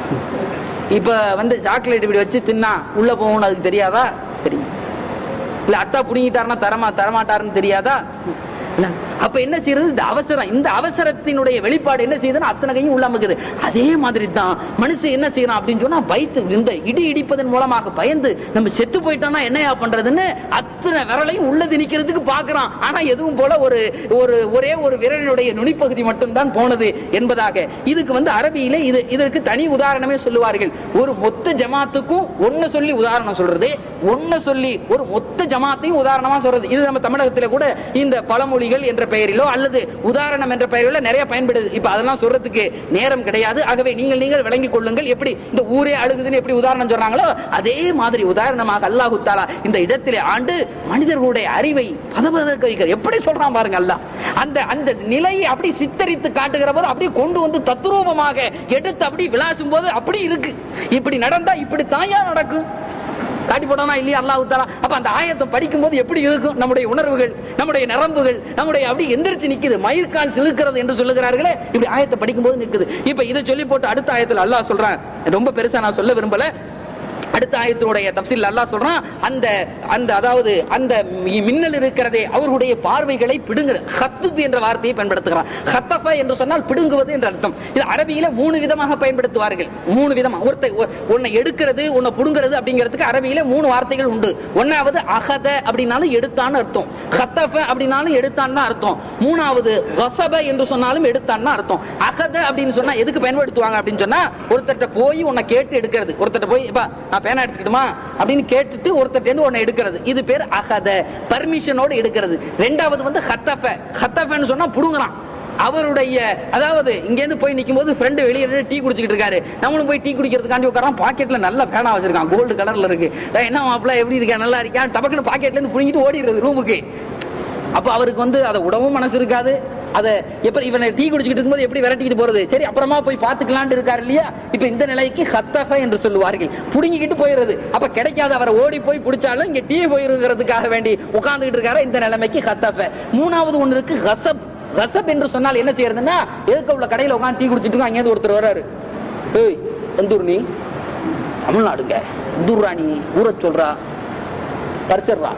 இப்ப வந்து சாக்லேட் இப்படி வச்சு தின்னா உள்ள போகணும்னு அதுக்கு தெரியாதா தெரியும் இல்ல அத்தா புடுங்கிட்டாருன்னா தரமா தரமாட்டாருன்னு தெரியாதா இல்ல அப்ப என்ன செய்யறது இந்த அவசரம் இந்த அவசரத்தினுடைய வெளிப்பாடு என்ன செய்யுதுன்னா அத்தனை கையும் உள்ள அமைக்குது அதே மாதிரி தான் மனுஷன் என்ன செய்யறான் அப்படின்னு சொன்னா பயத்து இந்த இடி இடிப்பதன் மூலமாக பயந்து நம்ம செத்து போயிட்டோம்னா என்னையா பண்றதுன்னு அத்தனை விரலையும் உள்ள திணிக்கிறதுக்கு பாக்குறான் ஆனா எதுவும் போல ஒரு ஒரு ஒரே ஒரு விரலினுடைய நுனிப்பகுதி மட்டும்தான் போனது என்பதாக இதுக்கு வந்து அரபியில இது இதற்கு தனி உதாரணமே சொல்லுவார்கள் ஒரு மொத்த ஜமாத்துக்கும் ஒன்னு சொல்லி உதாரணம் சொல்றது ஒன்னு சொல்லி ஒரு மொத்த ஜமாத்தையும் உதாரணமா சொல்றது இது நம்ம தமிழகத்துல கூட இந்த பழமொழிகள் என்ற பெயரிலோ அல்லது உதாரணம் என்ற பெயரிலோ நிறைய பயன்படுது இப்ப அதெல்லாம் சொல்றதுக்கு நேரம் கிடையாது ஆகவே நீங்கள் நீங்கள் விளங்கிக் கொள்ளுங்கள் எப்படி இந்த ஊரே அழுகுதுன்னு எப்படி உதாரணம் சொல்றாங்களோ அதே மாதிரி உதாரணமாக அல்லாஹு தாலா இந்த இடத்திலே ஆண்டு மனிதர்களுடைய அறிவை பதபதக்க வைக்கிறார் எப்படி சொல்றான் பாருங்க அல்லாஹ் அந்த அந்த நிலையை அப்படி சித்தரித்து காட்டுகிற போது அப்படியே கொண்டு வந்து தத்ரூபமாக எடுத்து அப்படி விளாசும் போது அப்படி இருக்கு இப்படி நடந்தா இப்படி தாயா நடக்கும் காட்டி போடானா இல்லையா அல்லாஹ் தாலா அப்ப அந்த ஆயத்தை படிக்கும் போது எப்படி இருக்கும் நம்முடைய உணர்வுகள் நம்முடைய நரம்புகள் நம்முடைய அப்படி எந்திரிச்சு நிக்குது மயிர்கால் சிலுக்கிறது என்று சொல்லுகிறார்களே இப்படி ஆயத்தை படிக்கும் போது நிக்குது இப்ப இதை சொல்லி போட்டு அடுத்த ஆயத்தில் அல்லாஹ் சொல்றான் ரொம்ப பெருசா நான் சொல்ல விரும்பல அடுத்த ஆயத்தினுடைய தப்சில் அல்லாஹ் சொல்றான் அந்த அந்த அதாவது அந்த மி- மின்னல் இருக்கிறதே அவர்களுடைய பார்வைகளை பிடுங்குற ஹத்துப் என்ற வார்த்தையை பயன்படுத்துகிறான் ஹத்தஃப என்று சொன்னால் பிடுங்குவது என்ற அர்த்தம் இது அரபியில மூணு விதமாக பயன்படுத்துவார்கள் மூணு விதமா ஒருத்த ஒ- உன்னை எடுக்கிறது உன்னை புடுங்கிறது அப்படிங்கிறதுக்கு அரபியில மூணு வார்த்தைகள் உண்டு ஒன்னாவது அகத அப்படின்னாலும் எடுத்தான்னு அர்த்தம் ஹத்தஃப அப்படின்னாலும் எடுத்தான்னு அர்த்தம் மூணாவது வசப என்று சொன்னாலும் எடுத்தான்னு அர்த்தம் அகத அப்படின்னு சொன்னா எதுக்கு பயன்படுத்துவாங்க அப்படின்னு சொன்னா ஒருத்தர்ட்ட போய் உன்னை கேட்டு எடுக்கிறது ஒருத்தர்ட்ட போய் "எப்பா, நான் பேனா எடுத்துக்கிட்டுமா அப்படின்னு கேட்டுட்டு ஒருத்தர்ட்ட இருந்து உன்னை எடுக்கிறது இது பேர் அகத பர்மிஷனோட எடுக்கிறது ரெண்டாவது வந்து ஹத்தஃப ஹத்தஃபன்னு சொன்னா புடுங்குறான் அவருடைய அதாவது இங்க இருந்து போய் நிக்கும் போது ஃப்ரெண்டு வெளியே நின்னு டீ குடிச்சிட்டு இருக்காரு நம்மளும் போய் டீ குடிக்கிறதுக்காண்டி உட்காரான் பாக்கெட்ல நல்ல பேனா வச்சிருக்கான் கோல்டு கலர்ல இருக்கு "ஏய், என்ன மாப்பிள்ள எப்படி இருக்கா நல்லா இருக்கா டபக்குன்னு பாக்கெட்ல இருந்து புடிங்கிட்டு ஓடிடுறது ரூமுக்கு அப்ப அவருக்கு வந்து அதை உடவும் மனசு இருக்காது அதை எப்படி இவனை டீ குடிச்சிட்டு இருக்கும்போது எப்படி விரட்டிக்கிட்டு போறது சரி அப்புறமா போய் பாத்துக்கலாம்னு இருக்காரு இல்லையா இப்ப இந்த நிலைக்கு ஹத்தஃப என்று சொல்லுவார்கள் புடுங்கிக்கிட்டு போயிடுறது அப்ப கிடைக்காத அவரை ஓடி போய் பிடிச்சாலும் இங்க டீ போயிருக்கிறதுக்காக வேண்டி உட்கார்ந்துகிட்டு இருக்காரு இந்த நிலைமைக்கு ஹத்தஃப மூணாவது ஒண்ணு இருக்கு ஹசப் ரசப் என்று சொன்னால் என்ன செய்யறதுன்னா எதுக்கு உள்ள கடையில உட்காந்து டீ குடிச்சிட்டு இருக்கோம் அங்கேயிருந்து ஒருத்தர் வராரு ஏய் எந்தூர் நீ தமிழ்நாடுங்க எந்தூர்ரா நீ ஊரை சொல்றா பறிச்சிடுறா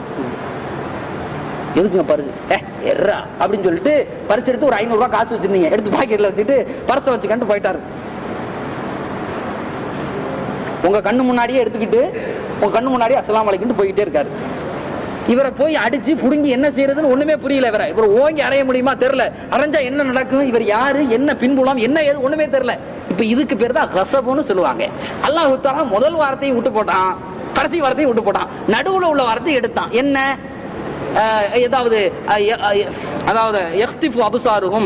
எதுக்குங்க பரிசு ஏ எர்ரா அப்படின்னு சொல்லிட்டு பரிசு எடுத்து ஒரு ஐநூறு ரூபாய் காசு வச்சிருந்தீங்க எடுத்து பாக்கெட்ல வச்சுட்டு பரிசை வச்சுக்கண்டு போயிட்டாரு உங்க கண்ணு முன்னாடியே எடுத்துக்கிட்டு உங்க கண்ணு முன்னாடியே அஸ்ஸலாமு அலைக்கும் போயிட்டே இருக்காரு இவரை போய் அடிச்சு புடுங்கி என்ன செய்யறதுன்னு ஒண்ணுமே புரியல இவரை இவர் ஓங்கி அறைய முடியுமா தெரியல அரைஞ்சா என்ன நடக்கும் இவர் யாரு என்ன பின்புலம் என்ன ஏது ஒண்ணுமே தெரியல இப்ப இதுக்கு பேர் தான் கசபுன்னு சொல்லுவாங்க அல்லாஹ் தாலா முதல் வார்த்தையை விட்டு போட்டான் கடைசி வார்த்தையை விட்டு போட்டான் நடுவுல உள்ள வார்த்தையை எடுத்தான் என்ன அஹ், ஏதாவது அஹ், எ- அஹ், அதாவது எஃப்திஃபு அபுசாருகும்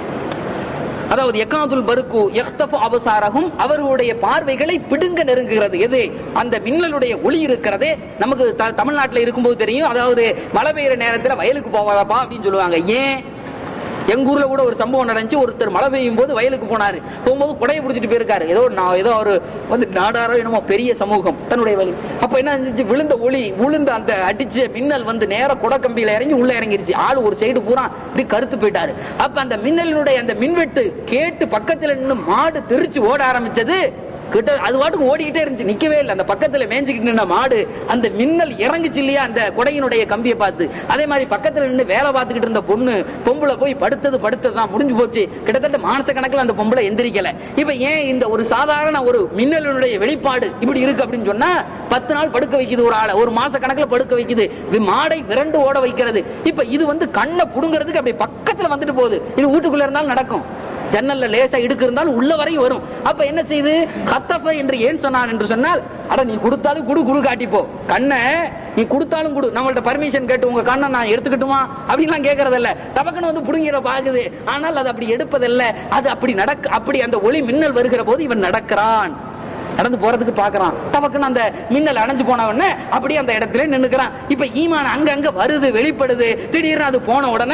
அதாவது எக்காதுல் பருக்கு எக்தஃபு அபசாரகும் அவர்களுடைய பார்வைகளை பிடுங்க நெருங்குகிறது எது அந்த மின்னலுடைய ஒளி இருக்கிறதே நமக்கு த- தமிழ்நாட்டுல இருக்கும்போது தெரியும் அதாவது மழை பெய்யுற நேரத்துல வயலுக்கு போவாதப்பா அப்படின்னு சொல்லுவாங்க ஏன் எங்க ஊர்ல கூட ஒரு சம்பவம் நடந்துச்சு ஒருத்தர் மழை பெய்யும் போது வயலுக்கு போனாரு போகும்போது குடையை பிடிச்சிட்டு போயிருக்காரு ஏதோ நான் ஏதோ ஒரு வந்து நாடாரோ என்னமோ பெரிய சமூகம் தன்னுடைய வழி அப்ப என்ன செஞ்சு விழுந்த ஒளி விழுந்த அந்த அடிச்ச மின்னல் வந்து நேர குடக்கம்பியில இறங்கி உள்ள இறங்கிருச்சு ஆளு ஒரு சைடு பூரா இப்படி கருத்து போயிட்டாரு அப்ப அந்த மின்னலினுடைய அந்த மின்வெட்டு கேட்டு பக்கத்துல நின்னு மாடு தெரிச்சு ஓட ஆரம்பிச்சது கிட்ட அது பாட்டுக்கு ஓடிக்கிட்டே இருந்துச்சு நிக்கவே இல்லை அந்த பக்கத்துல மேய்ஞ்சுக்கிட்டு நின்ன மாடு அந்த மின்னல் இறங்குச்சு இல்லையா அந்த குடையினுடைய கம்பியை பார்த்து அதே மாதிரி பக்கத்துல நின்று வேலை பார்த்துக்கிட்டு இருந்த பொண்ணு பொம்பளை போய் படுத்தது படுத்தது தான் முடிஞ்சு போச்சு கிட்டத்தட்ட மாச கணக்குல அந்த பொம்பளை எந்திரிக்கல இப்ப ஏன் இந்த ஒரு சாதாரண ஒரு மின்னலினுடைய வெளிப்பாடு இப்படி இருக்கு அப்படின்னு சொன்னா பத்து நாள் படுக்க வைக்குது ஒரு ஆளை ஒரு மாச கணக்குல படுக்க வைக்குது இது மாடை விரண்டு ஓட வைக்கிறது இப்ப இது வந்து கண்ணை புடுங்கிறதுக்கு அப்படி பக்கத்துல வந்துட்டு போகுது இது வீட்டுக்குள்ள இருந்தாலும் நடக்கும் ஜன்னல்ல லேசா இடுக்கு இருந்தாலும் உள்ள வரையும் வரும் அப்ப என்ன செய்யுது கத்தப்ப என்று ஏன் சொன்னான் என்று சொன்னால் அட நீ கொடுத்தாலும் குடு குடு காட்டிப்போ கண்ணை நீ கொடுத்தாலும் குடு நம்மள்ட்ட பர்மிஷன் கேட்டு உங்க கண்ணை நான் எடுத்துக்கிட்டுமா அப்படின்லாம் கேட்கறதில்ல டபக்குன்னு வந்து புடுங்கிற பாக்குது ஆனால் அது அப்படி எடுப்பதில்ல அது அப்படி நடக்க அப்படி அந்த ஒளி மின்னல் வருகிற போது இவன் நடக்கிறான் நடந்து போறதுக்கு பாக்குறான் டபக்குன்னு அந்த மின்னல் அணைஞ்சு போன உடனே அப்படியே அந்த இடத்துல நின்னுக்கிறான் இப்ப ஈமான் அங்க அங்க வருது வெளிப்படுது திடீர்னு அது போன உடனே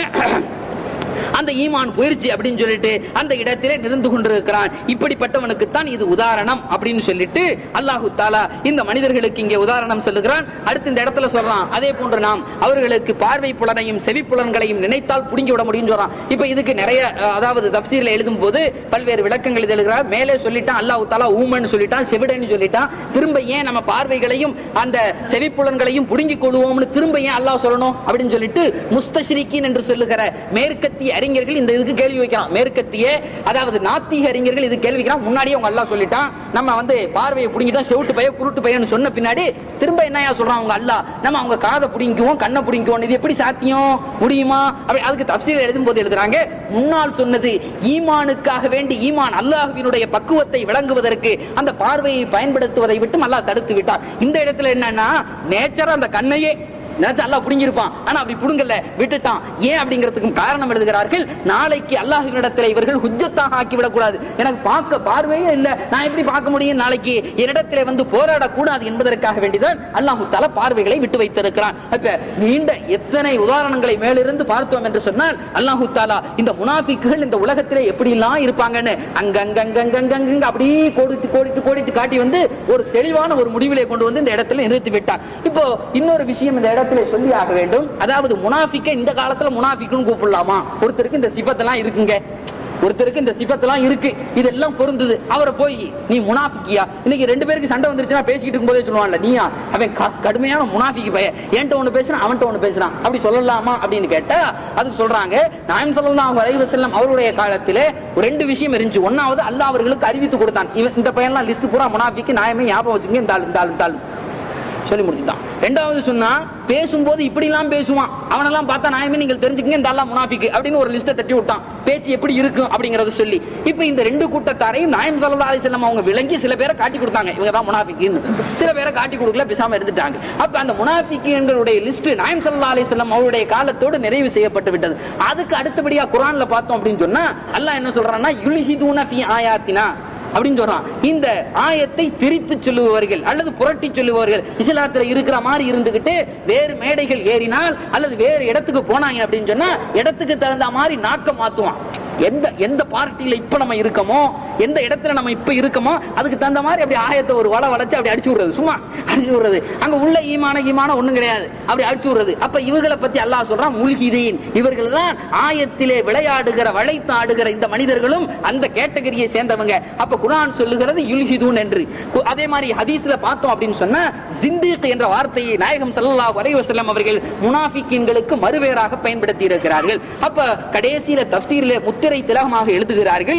அந்த ஈமான் போயிருச்சு அப்படின்னு சொல்லிட்டு அந்த இடத்திலே நிருந்து கொண்டிருக்கிறான் இப்படிப்பட்டவனுக்கு தான் இது உதாரணம் அப்படின்னு சொல்லிட்டு அல்லாஹு தாலா இந்த மனிதர்களுக்கு இங்கே உதாரணம் சொல்லுகிறான் அடுத்து இந்த இடத்துல சொல்றான் அதே போன்று நாம் அவர்களுக்கு பார்வை புலனையும் செவி புலன்களையும் நினைத்தால் புடுங்கி விட முடியும் சொல்றான் இப்ப இதுக்கு நிறைய அஹ், அதாவது தப்சீர்ல எழுதும் போது பல்வேறு விளக்கங்கள் எழுதுகிறார் மேலே சொல்லிட்டான் அல்லாஹு தாலா ஊமன்னு சொல்லிட்டான் செவிடன்னு சொல்லிட்டான் திரும்ப ஏன் நம்ம பார்வைகளையும் அந்த செவிப்புலன்களையும் புடுங்கிக் கொள்வோம்னு திரும்ப ஏன் அல்லாஹ் சொல்லணும் அப்படின்னு சொல்லிட்டு முஸ்தஷ்ரிக்கீன் என்று சொல்லுகிற மேற்கத்திய அறிஞர்கள் இந்த இதுக்கு கேள்வி வைக்கிறான் மேற்கத்திய அதாவது நாத்திக அறிஞர்கள் இது கேள்வி வைக்கிறான் முன்னாடியே அவங்க அல்லாஹ் சொல்லிட்டான் நம்ம வந்து பார்வையை புடுங்கிட்டோம் செவிட்டு பைய குருட்டு பையன்னு சொன்ன பின்னாடி திரும்ப என்னையா சொல்றான் அவங்க அல்லாஹ் நம்ம அவங்க காதை புடிங்குவோம் கண்ணை புடிங்குவோம் இது எப்படி சாத்தியம் முடியுமா அப்படி அதுக்கு தப்சீல் எழுதும் போது எழுதுறாங்க முன்னால் சொன்னது ஈமானுக்காக வேண்டி ஈமான் அல்லாஹ்வினுடைய பக்குவத்தை விளங்குவதற்கு அந்த பார்வையை பயன்படுத்துவதை விட்டு அல்லாஹ் தடுத்து விட்டார் இந்த இடத்துல என்னன்னா நேச்சரா அந்த கண்ணையே நேரத்தை அல்லாஹ் புடுங்கிருப்பான் ஆனா அப்படி புடுங்கல விட்டுட்டான் ஏன் அப்படிங்கிறதுக்கும் காரணம் எழுதுகிறார்கள் நாளைக்கு அல்லாஹ்வினிடத்தில் இவர்கள் ஹுஜ்ஜத்தாக ஆக்கி விடக்கூடாது எனக்கு பார்க்க பார்வையே இல்ல நான் எப்படி பார்க்க முடியும் நாளைக்கு என்னிடத்திலே வந்து போராடக்கூடாது என்பதற்காக வேண்டிதான் அல்லாஹு தாலா பார்வைகளை விட்டு வைத்திருக்கிறான் அப்ப நீண்ட எத்தனை உதாரணங்களை மேலிருந்து பார்த்தோம் என்று சொன்னால் அல்லாஹு தாலா இந்த முனாஃபிக்குகள் இந்த உலகத்திலே எப்படி எல்லாம் இருப்பாங்கன்னு அங்கங்கங்கங்கங்க அப்படியே கோடிட்டு கோடிட்டு கோடிட்டு காட்டி வந்து ஒரு தெளிவான ஒரு முடிவிலே கொண்டு வந்து இந்த இடத்துல நிறுத்தி விட்டான் இப்போ இன்னொரு விஷயம் இந்த இடத்துல சொல்லி ஆக வேண்டும் அதாவது முனாஃபிக்க இந்த காலத்துல முனாஃபிக்குன்னு கூப்பிடலாமா ஒருத்தருக்கு இந்த சிபத்தெல்லாம் இருக்குங்க ஒருத்தருக்கு இந்த சிபத்தெல்லாம் இருக்கு இதெல்லாம் பொருந்தது அவரை போய் நீ முனாஃபிக்கியா இன்னைக்கு ரெண்டு பேருக்கு சண்டை வந்துருச்சுன்னா பேசிக்கிட்டு இருக்கும்போதே சொல்லுவான்ல நீயா அவன் க- கடுமையான முனாஃபிக்கு பையன் என்கிட்ட ஒண்ணு பேசுறான் அவன்கிட்ட ஒண்ணு பேசுறான் அப்படி சொல்லலாமா அப்படின்னு கேட்டா அதுக்கு சொல்றாங்க நாயம் சொல்லலாம் வரைவு செல்லம் அவருடைய காலத்திலே ஒரு ரெண்டு விஷயம் இருந்துச்சு ஒன்னாவது அல்லாஹ் அவர்களுக்கு அறிவித்து கொடுத்தான் இவன் இந்த பையன்லாம் லிஸ்ட் பூரா முனாஃபிக்கு நியாயமே ஞாபகம் வச்சுங்க இந்த ஆள் இந்த ஆள் இந்த ஆள் சொல்லி முடிச்சுட்டான் ரெண்டாவது சொன்னா பேசும்போது இப்படி எல்லாம் பேசுவான் அவனெல்லாம் பார்த்தா நாயமே நீங்கள் தெரிஞ்சுக்கங்க இந்த ஆளா முனாஃபிக்கு அப்படின்னு ஒரு லிஸ்ட்டை தட்டி விட்டான் பேச்சு எப்படி இருக்கும் அப்படிங்கறத சொல்லி இப்ப இந்த ரெண்டு கூட்டத்தாரையும் நாயம் சல்லா அலிசல்லம் அவங்க விளங்கி சில பேரை காட்டி கொடுத்தாங்க இவங்க தான் முனாஃபிக்குன்னு சில பேரை காட்டி கொடுக்கல பேசாம இருந்துட்டாங்க அப்ப அந்த முனாஃபிக்குங்களுடைய லிஸ்ட் நாயம் சல்லா அலிசல்லம் அவருடைய காலத்தோடு நிறைவு செய்யப்பட்டு விட்டது அதுக்கு அடுத்தபடியா குரான்ல பார்த்தோம் அப்படின்னு சொன்னா அல்லாஹ் என்ன சொல்றான்னா யுல்ஹிதூன ஃபி ஆயாத்தினா அப்படின்னு சொல்றான் இந்த ஆயத்தை திரித்து சொல்லுபவர்கள் அல்லது புரட்டி சொல்லுபவர்கள் இஸ்லாத்துல இருக்கிற மாதிரி இருந்துகிட்டு வேறு மேடைகள் ஏறினால் அல்லது வேறு இடத்துக்கு போனாங்க அப்படின்னு சொன்னா இடத்துக்கு தகுந்த மாதிரி நாக்க மாத்துவான் எந்த எந்த பார்ட்டியில இப்ப நம்ம இருக்கோமோ எந்த இடத்துல நம்ம இப்ப இருக்கோமோ அதுக்கு தகுந்த மாதிரி அப்படி ஆயத்தை ஒரு வள வளைச்சு அப்படி அடிச்சு விடுறது சும்மா அடிச்சு விடுறது அங்க உள்ள ஈமான ஈமான ஒண்ணும் கிடையாது அப்படி அடிச்சு விடுறது அப்ப இவர்களை பத்தி அல்லாஹ் சொல்றான் முல்கிதீன் இவர்கள் தான் ஆயத்திலே விளையாடுகிற வளைத்து ஆடுகிற இந்த மனிதர்களும் அந்த கேட்டகரியை சேர்ந்தவங்க அப்ப குர்ஆன் சொல்லுகிறது யுல்ஹிதூன் என்று கு- அதே மாதிரி ஹதீஸ்ல பார்த்தோம் அப்படின்னு சொன்னா ஜிந்தீக் என்ற வார்த்தையை நாயகம் ஸல்லல்லாஹு அலைஹி வஸல்லம் அவர்கள் முனாஃபிக்கீன்களுக்கு மறுவேறாக பயன்படுத்தி இருக்கிறார்கள் அப்ப கடைசியில தஃப்சீரிலே முத்திரை திலகமாக எழுதுகிறார்கள்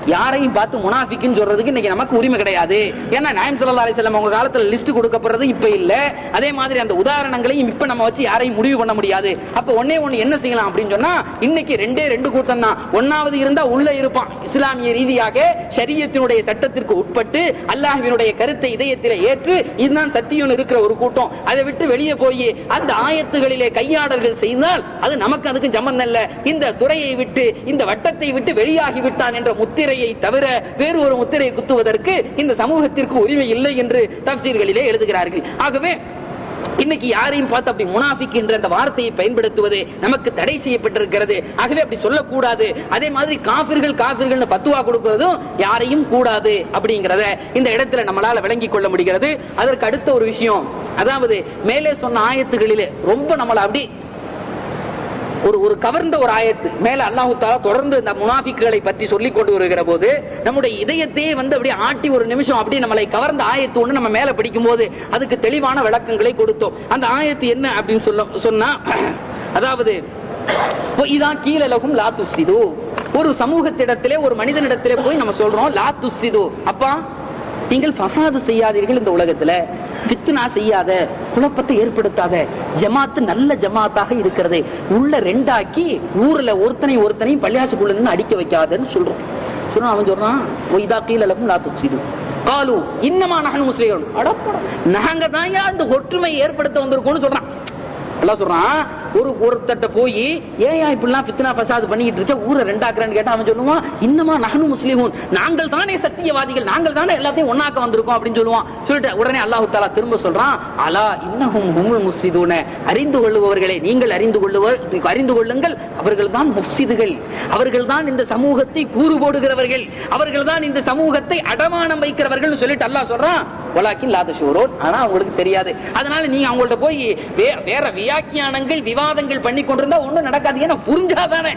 யாரையும் பார்த்து முனாஃபிக்குன்னு சொல்றதுக்கு இன்னைக்கு நமக்கு உரிமை கிடையாது ஏன்னா நாயம் ஸல்லல்லாஹு அலைஹி வஸல்லம் உங்க காலத்துல லிஸ்ட் கொடுக்கப்படுறது இப்ப இல்ல அதே மாதிரி அந்த உதாரணங்களையும் இப்ப நம்ம வச்சு யாரையும் முடிவு பண்ண முடியாது அப்ப ஒண்ணே ஒண்ணு என்ன செய்யலாம் அப்படின்னு சொன்னா இன்னைக்கு ரெண்டே ரெண்டு கூட்டம் தான் ஒன்னாவது இருந்தா உள்ள இருப்பான் இஸ்லாமிய ரீதியாக ஷரியத்தினுடைய சட்டத்திற்கு உட்பட்டு அல்லாஹ்வினுடைய கருத்தை இதயத்தில் ஏற்று இதுதான் சத்தியம் இருக்கிற ஒரு கூட்டம் அதை விட்டு வெளியே போய் அந்த ஆயத்துகளிலே கையாடல்கள் செய்தால் அது நமக்கு அதுக்கு சம்பந்தம் இல்ல இந்த துறையை விட்டு இந்த வட்டத்தை விட்டு வெளியாகி விட்டான் என்ற முத்திரையை தவிர வேறு ஒரு முத்திரையை குத்துவதற்கு இந்த சமூகத்திற்கு உரிமை இல்லை என்று தப்சீர்களிலே எழுதுகிறார்கள் ஆகவே இன்னைக்கு யாரையும் பார்த்து அப்படி முனாஃபிக் என்ற அந்த வார்த்தையை பயன்படுத்துவது நமக்கு தடை செய்யப்பட்டிருக்கிறது ஆகவே அப்படி சொல்லக்கூடாது அதே மாதிரி காபிர்கள் காபிர்கள் பத்துவா கொடுக்கிறதும் யாரையும் கூடாது அப்படிங்கறத இந்த இடத்துல நம்மளால விளங்கிக் கொள்ள முடிகிறது அதற்கு அடுத்த ஒரு விஷயம் அதாவது மேலே சொன்ன ஆயத்துகளிலே ரொம்ப நம்மள அப்படி ஒரு ஒரு கவர்ந்த ஒரு ஆயத்து மேல அல்லாஹு தாலா தொடர்ந்து இந்த முனாஃபிக்குகளை பற்றி சொல்லிக் கொண்டு வருகிற போது நம்முடைய இதயத்தையே வந்து அப்படியே ஆட்டி ஒரு நிமிஷம் அப்படி நம்மளை கவர்ந்த ஆயத்து ஒண்ணு நம்ம மேல படிக்கும் போது அதுக்கு தெளிவான விளக்கங்களை கொடுத்தோம் அந்த ஆயத்து என்ன அப்படின்னு சொல்ல சொன்னா அதாவது இதான் கீழலகும் லா துசிது ஒரு சமூகத்திடத்திலே ஒரு மனிதனிடத்திலே போய் நம்ம சொல்றோம் லா துசிது அப்பா நீங்கள் ஃபசாது செய்யாதீர்கள் இந்த உலகத்துல பித்னா செய்யாத குழப்பத்தை ஏற்படுத்தாத ஜமாத்து நல்ல ஜமாத்தாக இருக்கிறது உள்ள ரெண்டாக்கி ஊர்ல ஒருத்தனை ஒருத்தனையும் பள்ளியாசுக்குள்ள இருந்து அடிக்க வைக்காதன்னு சொல்றோம் சொன்னா அவன் சொல்றான் ஒய்தா கீழலகும் லா துசிது காலு இன்னமா நகன் முஸ்லீம் அடப்படா நாங்க தான் அந்த ஒற்றுமை ஏற்படுத்த வந்திருக்கோம்னு சொல்றான் எல்லாம் சொல்றான் ஒரு ஒருத்தட்ட போய் ஏன் இப்படிலாம் பித்னா பசாது பண்ணிட்டு இருக்க ஊரை ரெண்டாக்குறேன்னு கேட்டா அவன் சொல்லுவான் இன்னமா நகனு முஸ்லீமும் நாங்கள் தானே சத்தியவாதிகள் நாங்கள் தானே எல்லாத்தையும் ஒன்னாக்க வந்திருக்கோம் அப்படின்னு சொல்லுவான் சொல்லிட்டு உடனே அல்லாஹு தாலா திரும்ப சொல்றான் அலா இன்னஹும் ஹுமுல் முஃப்சிதூன அறிந்து கொள்ளுபவர்களே நீங்கள் அறிந்து கொள்ளுவர் அறிந்து கொள்ளுங்கள் அவர்கள் தான் முஃப்சிதுகள் அவர்கள் தான் இந்த சமூகத்தை கூறு போடுகிறவர்கள் அவர்கள் தான் இந்த சமூகத்தை அடமானம் வைக்கிறவர்கள் சொல்லிட்டு அல்லாஹ் சொல்றான் வலாக்கின் லாத ஷூரோன் ஆனா அவங்களுக்கு தெரியாது அதனால நீங்க அவங்கள்ட்ட போய் வே- வேற வியாக்கியானங்கள் விவாதங்கள் பண்ணி கொண்டிருந்தா ஒண்ணும் நடக்காது ஏன்னா புரிஞ்சாதானே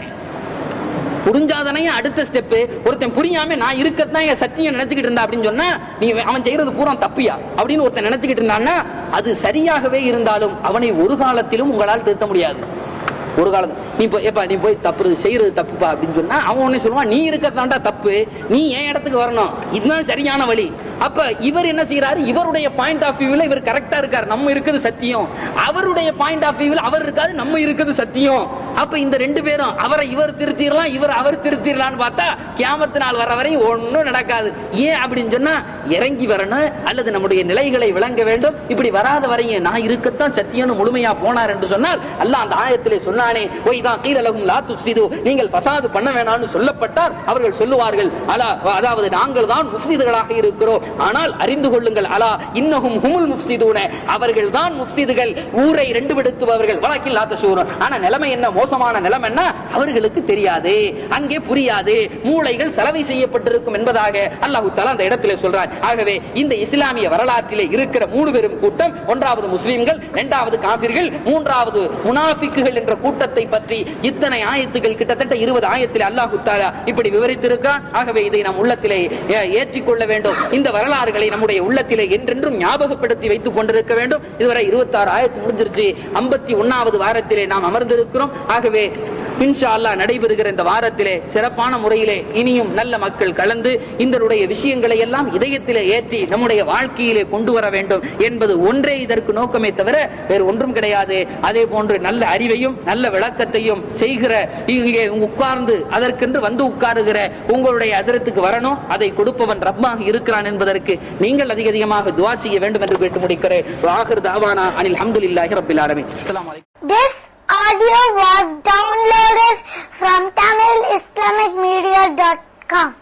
புரிஞ்சாதானே அடுத்த ஸ்டெப் ஒருத்தன் புரியாம நான் இருக்கத்தான் என் சத்தியம் நினைச்சுக்கிட்டு இருந்தா அப்படின்னு சொன்னா நீ அவன் செய்யறது பூரா தப்பியா அப்படின்னு ஒருத்தன் நினைச்சுக்கிட்டு இருந்தான்னா அது சரியாகவே இருந்தாலும் அவனை ஒரு காலத்திலும் உங்களால் திருத்த முடியாது ஒரு காலம் நீ போய் எப்பா நீ போய் தப்பு செய்யறது தப்புப்பா அப்படின்னு சொன்னா அவன் ஒண்ணு சொல்லுவான் நீ இருக்கத்தாண்டா தப்பு நீ என் இடத்துக்கு வரணும் இதுதான் சரியான வழி அப்ப இவர் என்ன செய்யறாரு இவருடைய பாயிண்ட் ஆஃப் வியூல இவர் கரெக்டா இருக்காரு நம்ம இருக்குது சத்தியம் அவருடைய பாயிண்ட் ஆஃப் வியூல அவர் இருக்காரு நம்ம இருக்குது சத்தியம் அப்ப இந்த ரெண்டு பேரும் அவரை இவர் திருத்திடலாம் இவர் அவர் திருத்திடலாம்னு பார்த்தா கியாமத்து நாள் வர வரையும் ஒண்ணும் நடக்காது ஏன் அப்படின்னு சொன்னா இறங்கி வரணும் அல்லது நம்முடைய நிலைகளை விளங்க வேண்டும் இப்படி வராத வரையும் நான் இருக்கத்தான் சத்தியம்னு முழுமையா போனார் என்று சொன்னால் அல்லாஹ் அந்த ஆயத்திலே சொன்னானே ஒய் தான் கீழலகும் லா துஃப்சிது நீங்கள் பசாது பண்ண வேணாம்னு சொல்லப்பட்டார் அவர்கள் சொல்லுவார்கள் அலா அதாவது நாங்கள் தான் முஃப்சிதுகளாக இருக்கிறோம் ஆனால் அறிந்து கொள்ளுங்கள் அலா இன்னஹும் ஹுமுல் முஃப்சிதூன அவர்கள் தான் முஃப்சிதுகள் ஊரை ரெண்டு விடுத்துபவர்கள் வழக்கில் லாத்த சூரன் ஆனா நிலைமை என்ன மோசமான நிலைமை என்ன அவர்களுக்கு தெரியாது அங்கே புரியாது மூளைகள் சலவை செய்யப்பட்டிருக்கும் என்பதாக அல்லாஹு தஆலா அந்த இடத்திலே சொல்றார் ஆகவே இந்த இஸ்லாமிய வரலாற்றிலே இருக்கிற மூணு பெரும் கூட்டம் ஒன்றாவது முஸ்லிம்கள் இரண்டாவது காபிர்கள் மூன்றாவது முனாபிக்குகள் என்ற கூட்டத்தை பற்றி இத்தனை ஆயத்துகள் கிட்டத்தட்ட இருபது ஆயத்தில் அல்லாஹு தாலா இப்படி விவரித்திருக்கிறான் ஆகவே இதை நாம் உள்ளத்திலே ஏ- ஏற்றிக்கொள்ள வேண்டும் இந்த வரலாறுகளை நம்முடைய உள்ளத்திலே என்றென்றும் ஞாபகப்படுத்தி வைத்துக் கொண்டிருக்க வேண்டும் இதுவரை இருபத்தி ஆறு ஆயத்து முடிஞ்சிருச்சு ஐம்பத்தி ஒன்னாவது வாரத்திலே நாம் அமர்ந்திருக்கிறோம் ஆகவே இன்ஷா அல்லாஹ் நடைபெறுகிற இந்த வாரத்திலே சிறப்பான முறையிலே இனியும் நல்ல மக்கள் கலந்து இதனுடைய விஷயங்களை எல்லாம் இதயத்திலே ஏற்றி நம்முடைய வாழ்க்கையிலே கொண்டு வர வேண்டும் என்பது ஒன்றே இதற்கு நோக்கமே தவிர வேறு ஒன்றும் கிடையாது அதே போன்று நல்ல அறிவையும் நல்ல விளக்கத்தையும் செய்கிற இங்கே உட்கார்ந்து அதற்கென்று வந்து உட்காருகிற உங்களுடைய அதிரத்துக்கு வரணும் அதை கொடுப்பவன் ரப்பாக இருக்கிறான் என்பதற்கு நீங்கள் அதிக அதிகமாக துவா செய்ய வேண்டும் என்று கேட்டு முடிக்கிறேன் வாகர் தாவானா அனில் அஹமதுல்லாஹி ரப்பில் ஆலமீன் அஸ்ஸலாமு அலைக்கும் This audio was downloaded from TamilIslamicMedia.com.